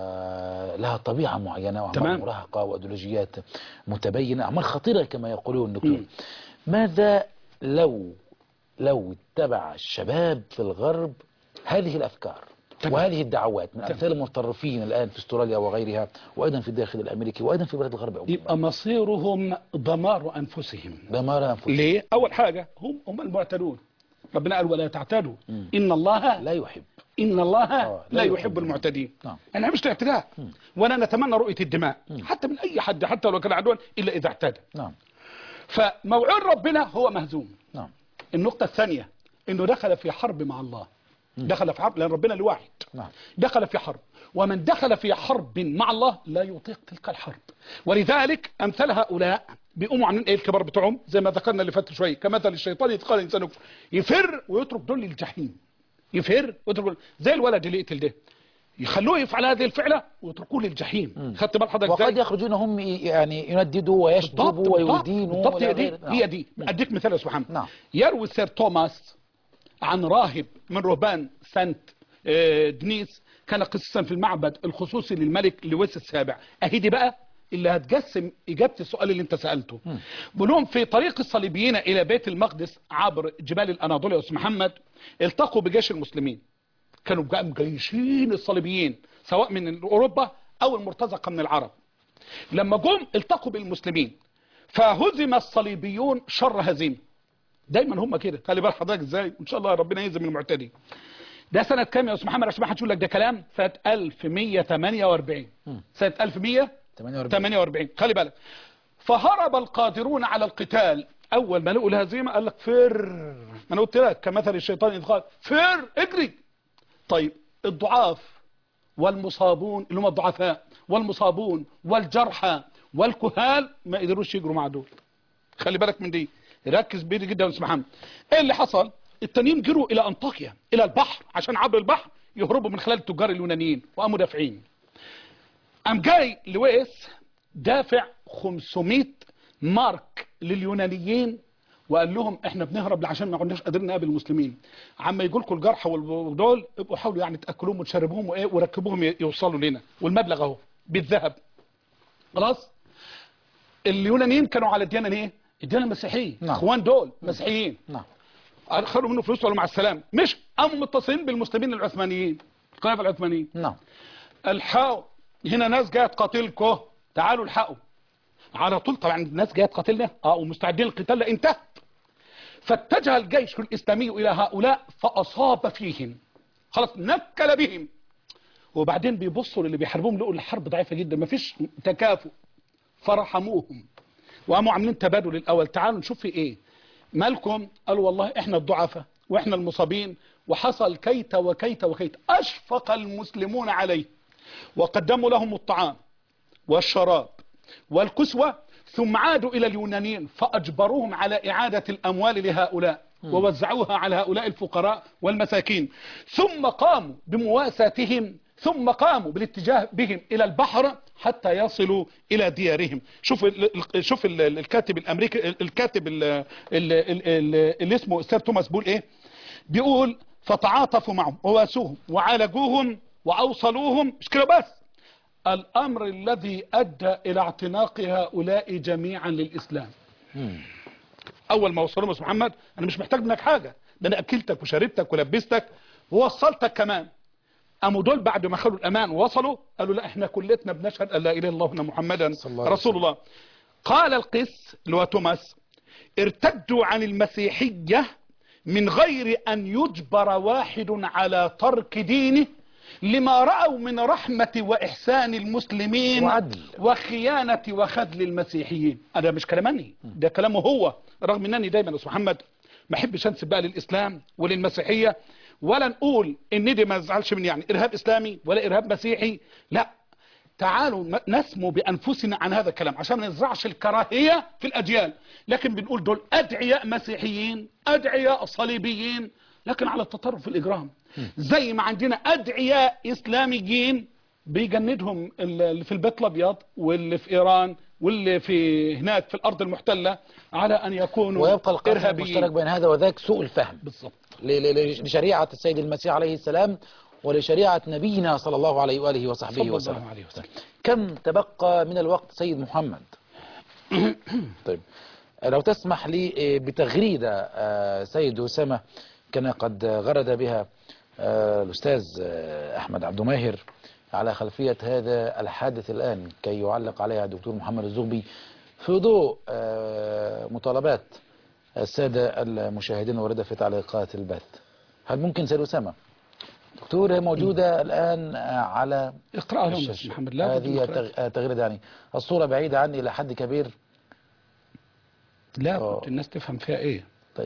آه لها طبيعه معينه واعمار تمام. مراهقه وايديولوجيات متبينه اعمار خطيره كما يقولون دكتور مم. ماذا لو لو اتبع الشباب في الغرب هذه الافكار تمام. وهذه الدعوات من امثال المتطرفين الان في استراليا وغيرها وايضا في الداخل الامريكي وايضا في بلاد الغرب عموما يبقى مصيرهم دمار أنفسهم دمار انفسهم ليه؟ أول حاجة هم هم المعتدون ربنا قال ولا تعتدوا إن الله لا يحب إن الله آه، لا يحب المعتدين نعم. أنا مش اعتداء ولا نتمنى رؤية الدماء حتى من أي حد حتى لو كان عدوا إلا إذا اعتدى نعم فموعود ربنا هو مهزوم نعم النقطة الثانية إنه دخل في حرب مع الله دخل في حرب لأن ربنا لواحد نعم دخل في حرب ومن دخل في حرب مع الله لا يطيق تلك الحرب ولذلك أمثال هؤلاء بيقوموا عاملين ايه الكبار بتوعهم زي ما ذكرنا اللي فات شويه كمثل الشيطان يتقال الانسان يكفر. يفر ويترك دول للجحيم يفر ويترك دول زي الولد اللي يقتل ده يخلوه يفعل هذه الفعله ويتركوه للجحيم خدت بال حضرتك وقد ازاي؟ يخرجون هم ي- يعني ينددوا بالضبط ويشجبوا بالضبط ويدينوا بالضبط إلى هي دي غير- نعم. هي دي اديك مثال يا استاذ محمد نعم. يروي سير توماس عن راهب من رهبان سانت آه، دنيس كان قسيسا في المعبد الخصوصي للملك لويس السابع اهي دي بقى اللي هتجسم اجابه السؤال اللي انت سالته بنوم في طريق الصليبيين الى بيت المقدس عبر جبال الاناضول يا استاذ محمد التقوا بجيش المسلمين كانوا بقى مجيشين الصليبيين سواء من اوروبا او المرتزقه من العرب لما جم التقوا بالمسلمين فهزم الصليبيون شر هزيمه دايما هم كده خلي بال حضرتك ازاي ان شاء الله ربنا يهزم المعتدي ده سنه كام يا استاذ محمد عشان ما حدش يقول لك ده كلام سنه 1148 سنه 1148 48 خلي بالك فهرب القادرون على القتال اول ما لقوا الهزيمه قال لك فر ما انا قلت لك كمثل الشيطان اذ قال فر اجري طيب الضعاف والمصابون اللي هم الضعفاء والمصابون والجرحى والكهال ما قدروش يجروا مع دول خلي بالك من دي ركز بيدي جدا يا استاذ محمد ايه اللي حصل التانيين جروا الى انطاكيا الى البحر عشان عبر البحر يهربوا من خلال التجار اليونانيين وقاموا دافعين قام جاي لويس دافع 500 مارك لليونانيين وقال لهم احنا بنهرب عشان ما كناش قادرين نقابل المسلمين عما يجوا لكم الجرحى ودول ابقوا حاولوا يعني تاكلوهم وتشربوهم وايه وركبوهم ي- يوصلوا لنا والمبلغ اهو بالذهب خلاص اليونانيين كانوا على الديانه ايه الديانه المسيحيه نعم. اخوان دول مسيحيين نعم خدوا منه فلوس ولا مع السلامه مش قاموا متصلين بالمسلمين العثمانيين الخلافه العثمانيين نعم الحقوا هنا ناس جايه تقاتلكم تعالوا الحقوا على طول طبعا الناس جايه تقاتلنا اه ومستعدين للقتال لا انتهت فاتجه الجيش الاسلامي الى هؤلاء فاصاب فيهم خلاص نكل بهم وبعدين بيبصوا للي بيحاربوهم لقوا الحرب ضعيفه جدا مفيش تكافؤ فرحموهم وقاموا عاملين تبادل الاول تعالوا نشوف في ايه مالكم قالوا والله احنا الضعفاء واحنا المصابين وحصل كيت وكيت وكيت اشفق المسلمون عليه وقدموا لهم الطعام والشراب والكسوة ثم عادوا إلى اليونانيين فأجبروهم على إعادة الأموال لهؤلاء ووزعوها على هؤلاء الفقراء والمساكين ثم قاموا بمواساتهم ثم قاموا بالاتجاه بهم إلى البحر حتى يصلوا إلى ديارهم شوف ال- ال- شوف ال- ال- الكاتب الأمريكي الكاتب ال- ال- ال- ال- اللي اسمه سير توماس بول إيه بيقول فتعاطفوا معهم وواسوهم وعالجوهم وأوصلوهم مش كده بس الأمر الذي أدى إلى اعتناق هؤلاء جميعا للإسلام أول ما وصلوا يا محمد أنا مش محتاج منك حاجة ده أنا أكلتك وشربتك ولبستك ووصلتك كمان قاموا دول بعد ما خلوا الأمان ووصلوا قالوا لا احنا كلتنا بنشهد أن لا إله إلا الله وأن محمدا صلى الله عليه رسول الله قال القس اللي هو توماس ارتدوا عن المسيحية من غير أن يجبر واحد على ترك دينه لما رأوا من رحمة وإحسان المسلمين وعدل. وخيانة وخذل المسيحيين هذا مش كلامني ده كلامه هو رغم أنني دايما يا أستاذ محمد ما احبش انسب بقى للإسلام وللمسيحية ولا نقول ان دي ما يزعلش من يعني إرهاب إسلامي ولا إرهاب مسيحي لا تعالوا ن- نسمو بأنفسنا عن هذا الكلام عشان ما نزرعش الكراهية في الأجيال لكن بنقول دول أدعياء مسيحيين أدعياء صليبيين لكن على التطرف في الإجرام زي ما عندنا أدعياء إسلاميين بيجندهم اللي في البيت الأبيض واللي في إيران واللي في هناك في الأرض المحتلة على أن يكونوا ويبقى القاسم إرهابيين. المشترك بين هذا وذاك سوء الفهم بالضبط ل- ل- لشريعة السيد المسيح عليه السلام ولشريعة نبينا صلى الله عليه وآله وصحبه صلى وسلم الله عليه وسلم كم تبقى من الوقت سيد محمد طيب لو تسمح لي آه، بتغريدة آه، سيد أسامة كان قد غرد بها آه، الأستاذ آه، أحمد عبد ماهر على خلفية هذا الحادث الآن كي يعلق عليها الدكتور محمد الزغبي في ضوء آه، مطالبات السادة المشاهدين وردة في تعليقات البث هل ممكن سيد أسامة دكتور هي موجودة الآن آه، على اقرأها لهم يا الشاشة. أستاذ محمد لا بد من هذه قراءتها. تغ- آه، تغريدة يعني الصورة بعيدة عني إلى حد كبير لا آه. بد الناس تفهم فيها إيه طيب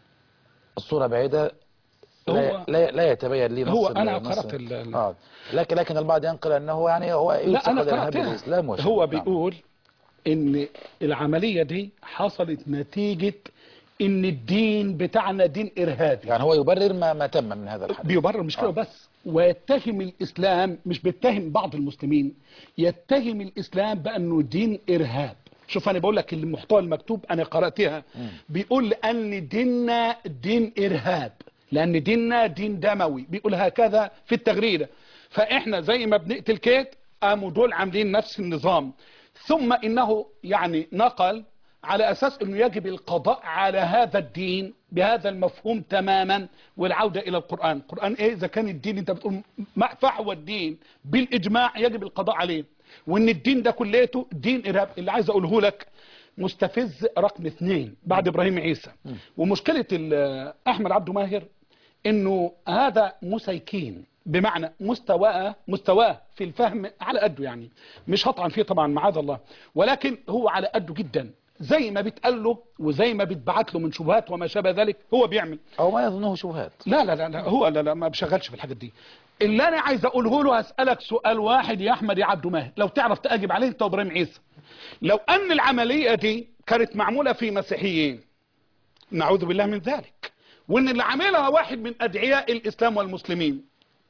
الصورة بعيدة لا, هو- لا, لا يتبين لي نص هو ال- أنا نص- قرأت ال- ال- آه. لكن لكن البعض ينقل أنه يعني هو لا يلصق أنا الإرهاب قرأتها بالإسلام وشيء. هو نعم. بيقول إن العملية دي حصلت نتيجة إن الدين بتاعنا دين إرهابي يعني هو يبرر ما, ما تم من هذا الحدث بيبرر مش كده آه. بس ويتهم الإسلام مش بيتهم بعض المسلمين يتهم الإسلام بأنه دين إرهاب شوف أنا بقول لك المحتوى المكتوب أنا قرأتها بيقول لأن ديننا دين إرهاب لأن ديننا دين دموي بيقول هكذا في التغريدة فإحنا زي ما بنقتل كيت قاموا دول عاملين نفس النظام ثم إنه يعني نقل على أساس أنه يجب القضاء على هذا الدين بهذا المفهوم تماما والعودة إلى القرآن القرآن إيه إذا كان الدين أنت بتقول ما فحوى الدين بالإجماع يجب القضاء عليه وأن الدين ده كليته دين إرهاب اللي عايز أقوله لك مستفز رقم اثنين بعد إبراهيم عيسى ومشكلة ال- أحمد عبد ماهر انه هذا مسيكين بمعنى مستواه مستواه في الفهم على قده يعني مش هطعن فيه طبعا معاذ الله ولكن هو على قده جدا زي ما بيتقال له وزي ما بيتبعت له من شبهات وما شابه ذلك هو بيعمل أو ما يظنه شبهات لا لا لا, لا هو لا لا ما بشغلش في الحاجات دي اللي انا عايز اقوله له هسالك سؤال واحد يا احمد يا عبد ماهر لو تعرف تاجب عليه انت وابراهيم عيسى لو ان العمليه دي كانت معموله في مسيحيين نعوذ بالله من ذلك وان اللي عاملها واحد من ادعياء الاسلام والمسلمين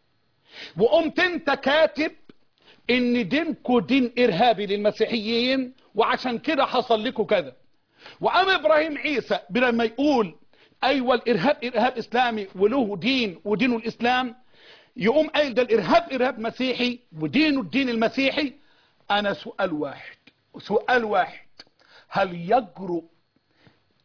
وقمت انت كاتب ان دينكو دين ارهابي للمسيحيين وعشان كده حصل لكم كذا وقام ابراهيم عيسى لما يقول ايوه الارهاب ارهاب اسلامي وله دين ودينه الاسلام يقوم قايل ده الارهاب ارهاب مسيحي ودينه الدين المسيحي انا سؤال واحد سؤال واحد هل يجرؤ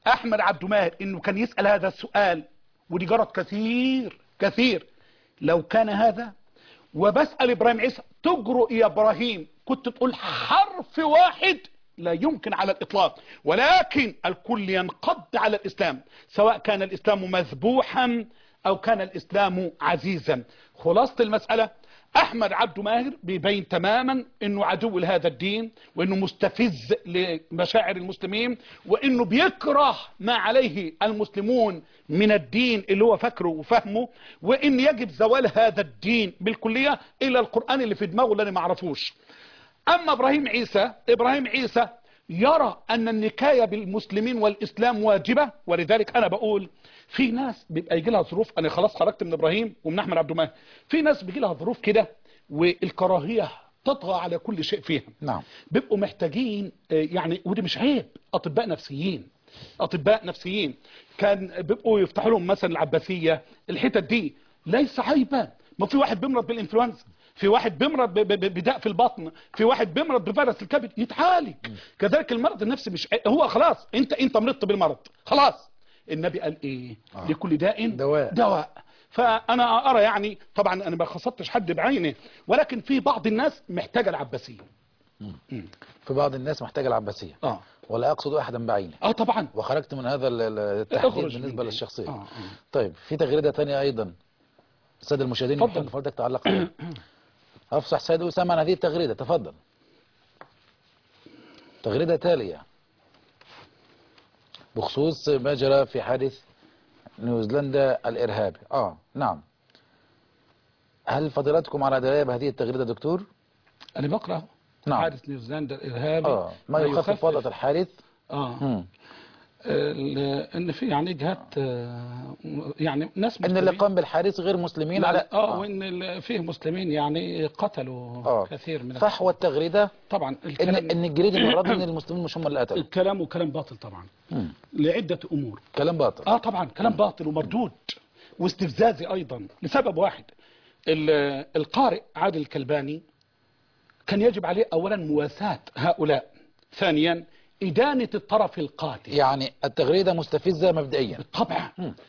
احمد عبد ماهر انه كان يسال هذا السؤال ودي جرت كثير كثير لو كان هذا وبسال ابراهيم عيسى تجرؤ يا ابراهيم كنت تقول حرف واحد لا يمكن على الاطلاق ولكن الكل ينقض على الاسلام سواء كان الاسلام مذبوحا او كان الاسلام عزيزا خلاصه المساله احمد عبد ماهر بيبين تماما انه عدو لهذا الدين وانه مستفز لمشاعر المسلمين وانه بيكره ما عليه المسلمون من الدين اللي هو فاكره وفهمه وان يجب زوال هذا الدين بالكليه الى القران اللي في دماغه اللي انا ما اعرفوش اما ابراهيم عيسى ابراهيم عيسى يرى ان النكايه بالمسلمين والاسلام واجبه ولذلك انا بقول في ناس بيبقى يجي لها ظروف انا خلاص خرجت من ابراهيم ومن احمد عبد الماهر في ناس بيجي لها ظروف كده والكراهيه تطغى على كل شيء فيها نعم بيبقوا محتاجين آه، يعني ودي مش عيب اطباء نفسيين اطباء نفسيين كان بيبقوا يفتحوا لهم مثلا العباسيه الحتت دي ليس عيبا ما في واحد بيمرض بالانفلونزا في واحد بيمرض ب- ب- بداء في البطن في واحد بيمرض بفيروس الكبد يتعالج كذلك المرض النفسي مش عيب. هو خلاص انت انت مرضت بالمرض خلاص النبي قال ايه آه. لكل داء دواء. دواء فانا ارى يعني طبعا انا ما خصصتش حد بعينه ولكن في بعض الناس محتاجه العباسيه في بعض الناس محتاجة العباسية اه ولا أقصد أحدا بعينه اه طبعا وخرجت من هذا ال- ال- التحديد اخرج بالنسبة من- للشخصية آه، آه. طيب في تغريدة تانية أيضا السادة المشاهدين اتفضل. يحب فضلك تعلق عليها أفصح سيد وسام عن هذه التغريدة تفضل تغريدة تالية بخصوص ما جرى في حادث نيوزيلندا الإرهابي آه نعم هل فضيلتكم على دراية بهذه التغريدة دكتور؟ انا بقرا نعم. حادث نيوزيلندا الارهابي آه ما يخفف وضعة الحادث اه مم. ال- ان في يعني جهات آه، يعني ناس إن اللي مسلمين قام بالحادث غير مسلمين لا على لا اه وان ال- فيه مسلمين يعني قتلوا آه. كثير من فحوى التغريدة طبعا ان الكلام ان الجريد المره دي ان المسلمين مش هم اللي قتلوا الكلام كلام باطل طبعا مم. لعده امور كلام باطل اه طبعا كلام باطل ومردود واستفزازي ايضا لسبب واحد ال- القارئ عادل الكلباني كان يجب عليه اولا مواساة هؤلاء ثانيا ادانة الطرف القاتل يعني التغريده مستفزه مبدئيا بالطبع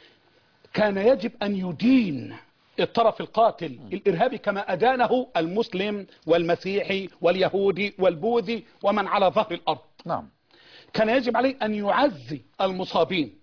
كان يجب ان يدين الطرف القاتل الارهابي كما ادانه المسلم والمسيحي واليهودي والبوذي ومن على ظهر الارض نعم كان يجب عليه أن يعزي المصابين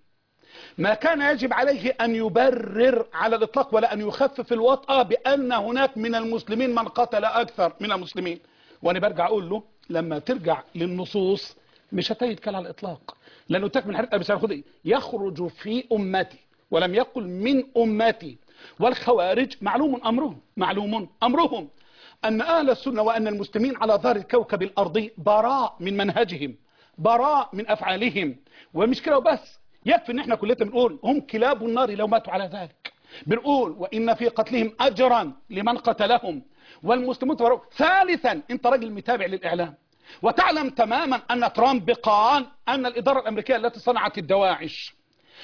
ما كان يجب عليه أن يبرر على الإطلاق ولا أن يخفف الوطأة بأن هناك من المسلمين من قتل أكثر من المسلمين وأنا برجع أقول له لما ترجع للنصوص مش هتيتكل على الإطلاق لأنه تكمل حديث أبي سعيد الخدري يخرج في أمتي ولم يقل من أمتي والخوارج معلوم أمرهم معلوم أمرهم أن أهل السنة وأن المسلمين على ظهر الكوكب الأرضي براء من منهجهم براء من أفعالهم ومش كده وبس يكفي ان احنا كلنا بنقول هم كلاب النار لو ماتوا على ذلك بنقول وإن في قتلهم أجرا لمن قتلهم والمسلمون تبرؤوا ثالثا انت راجل متابع للإعلام وتعلم تماما أن ترامب قال أن الإدارة الأمريكية التي صنعت الدواعش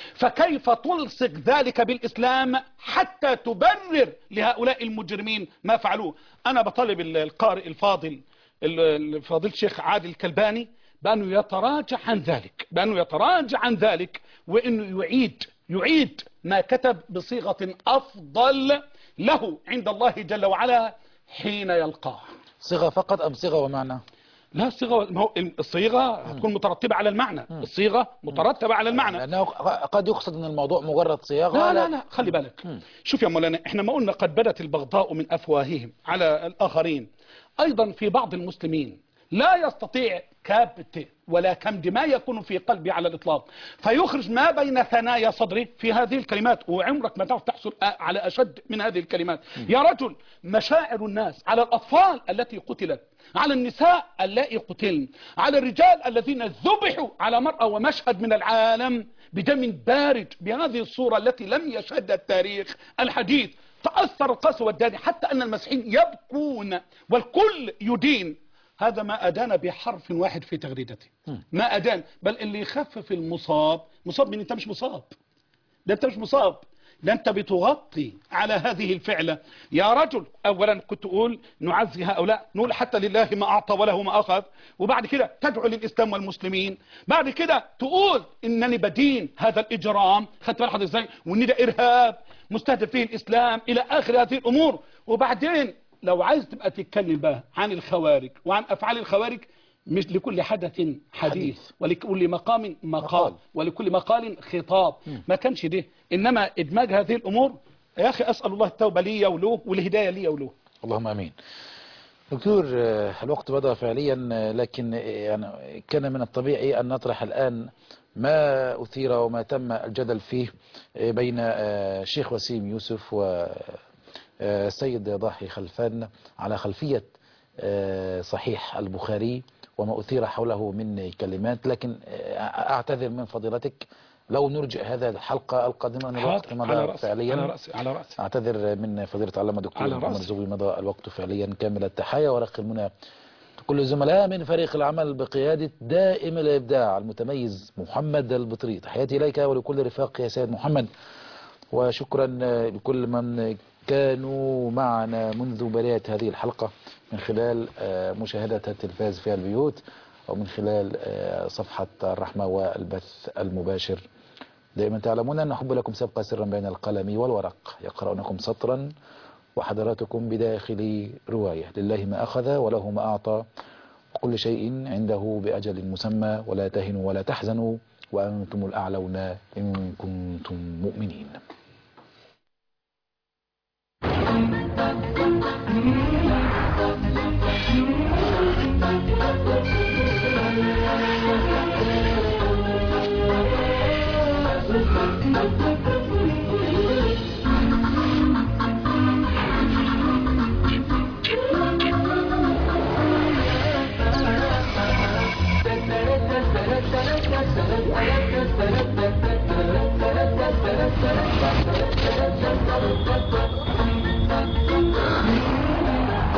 فكيف تلصق ذلك بالإسلام حتى تبرر لهؤلاء المجرمين ما فعلوه أنا بطالب القارئ الفاضل الفاضل الشيخ عادل الكلباني بأنه يتراجع عن ذلك بأنه يتراجع عن ذلك وأنه يعيد يعيد ما كتب بصيغة أفضل له عند الله جل وعلا حين يلقاه صيغه فقط ام صيغه ومعنى لا الصيغة ما هو الصيغة هتكون مترتبة على المعنى الصيغة مترتبة على المعنى لانه قد يقصد ان الموضوع مجرد صياغه لا لا لا خلي بالك شوف يا مولانا احنا ما قلنا قد بدت البغضاء من افواههم على الاخرين ايضا في بعض المسلمين لا يستطيع كبت ولا كمد ما يكون في قلبي على الاطلاق فيخرج ما بين ثنايا صدره في هذه الكلمات وعمرك ما تعرف تحصل على اشد من هذه الكلمات يا رجل مشاعر الناس على الاطفال التي قتلت على النساء اللائي قتلن على الرجال الذين ذبحوا على مرأى ومشهد من العالم بدم بارد بهذه الصورة التي لم يشهدها التاريخ الحديث تأثر القسوة والداني حتى أن المسيحيين يبكون والكل يدين هذا ما أدان بحرف واحد في تغريدته ما أدان بل اللي يخفف المصاب مصاب من أنت مش مصاب ده أنت مش مصاب ده انت بتغطي على هذه الفعلة يا رجل اولا كنت تقول نعزي هؤلاء نقول حتى لله ما اعطى وله ما اخذ وبعد كده تدعو للاسلام والمسلمين بعد كده تقول انني بدين هذا الاجرام خدت بالك ازاي وان ده ارهاب مستهدف فيه الاسلام الى اخر هذه الامور وبعدين لو عايز تبقى تتكلم بقى عن الخوارج وعن افعال الخوارج مش لكل حدث حديث حديث. ولكل مقام مقال مقال. ولكل مقال خطاب ما كانش ده انما ادماج هذه الامور يا اخي اسال الله التوبه لي وله والهدايه لي وله اللهم امين دكتور آه، الوقت بدأ فعليا آه، لكن آه، يعني كان من الطبيعي أن نطرح الآن ما أثير وما تم الجدل فيه آه، بين آه، الشيخ وسيم يوسف والسيد ضاحي خلفان على خلفية آه، صحيح البخاري وما أثير حوله من كلمات لكن آه، أعتذر من فضيلتك لو نرجع هذا الحلقة القادمة أن الوقت حاضر، مضى على رأسي فعليا على رأسي على رأسي أعتذر من فضيلة العلامة دكتور على محمد رأسي. زوبي مضى الوقت فعليا كامل التحايا ورق المنى كل الزملاء من فريق العمل بقيادة دائم الإبداع المتميز محمد البطري تحياتي إليك ولكل رفاق يا سيد محمد وشكرا لكل من كانوا معنا منذ بداية هذه الحلقة من خلال آه، مشاهدة التلفاز في البيوت أو من خلال آه، صفحة الرحمة والبث المباشر دائما تعلمون أن حب لكم سبق سرا بين القلم والورق يقرأونكم سطرا وحضراتكم بداخل رواية لله ما أخذ وله ما أعطى وكل شيء عنده بأجل مسمى ولا تهنوا ولا تحزنوا وأنتم الأعلون إن كنتم مؤمنين Thank you.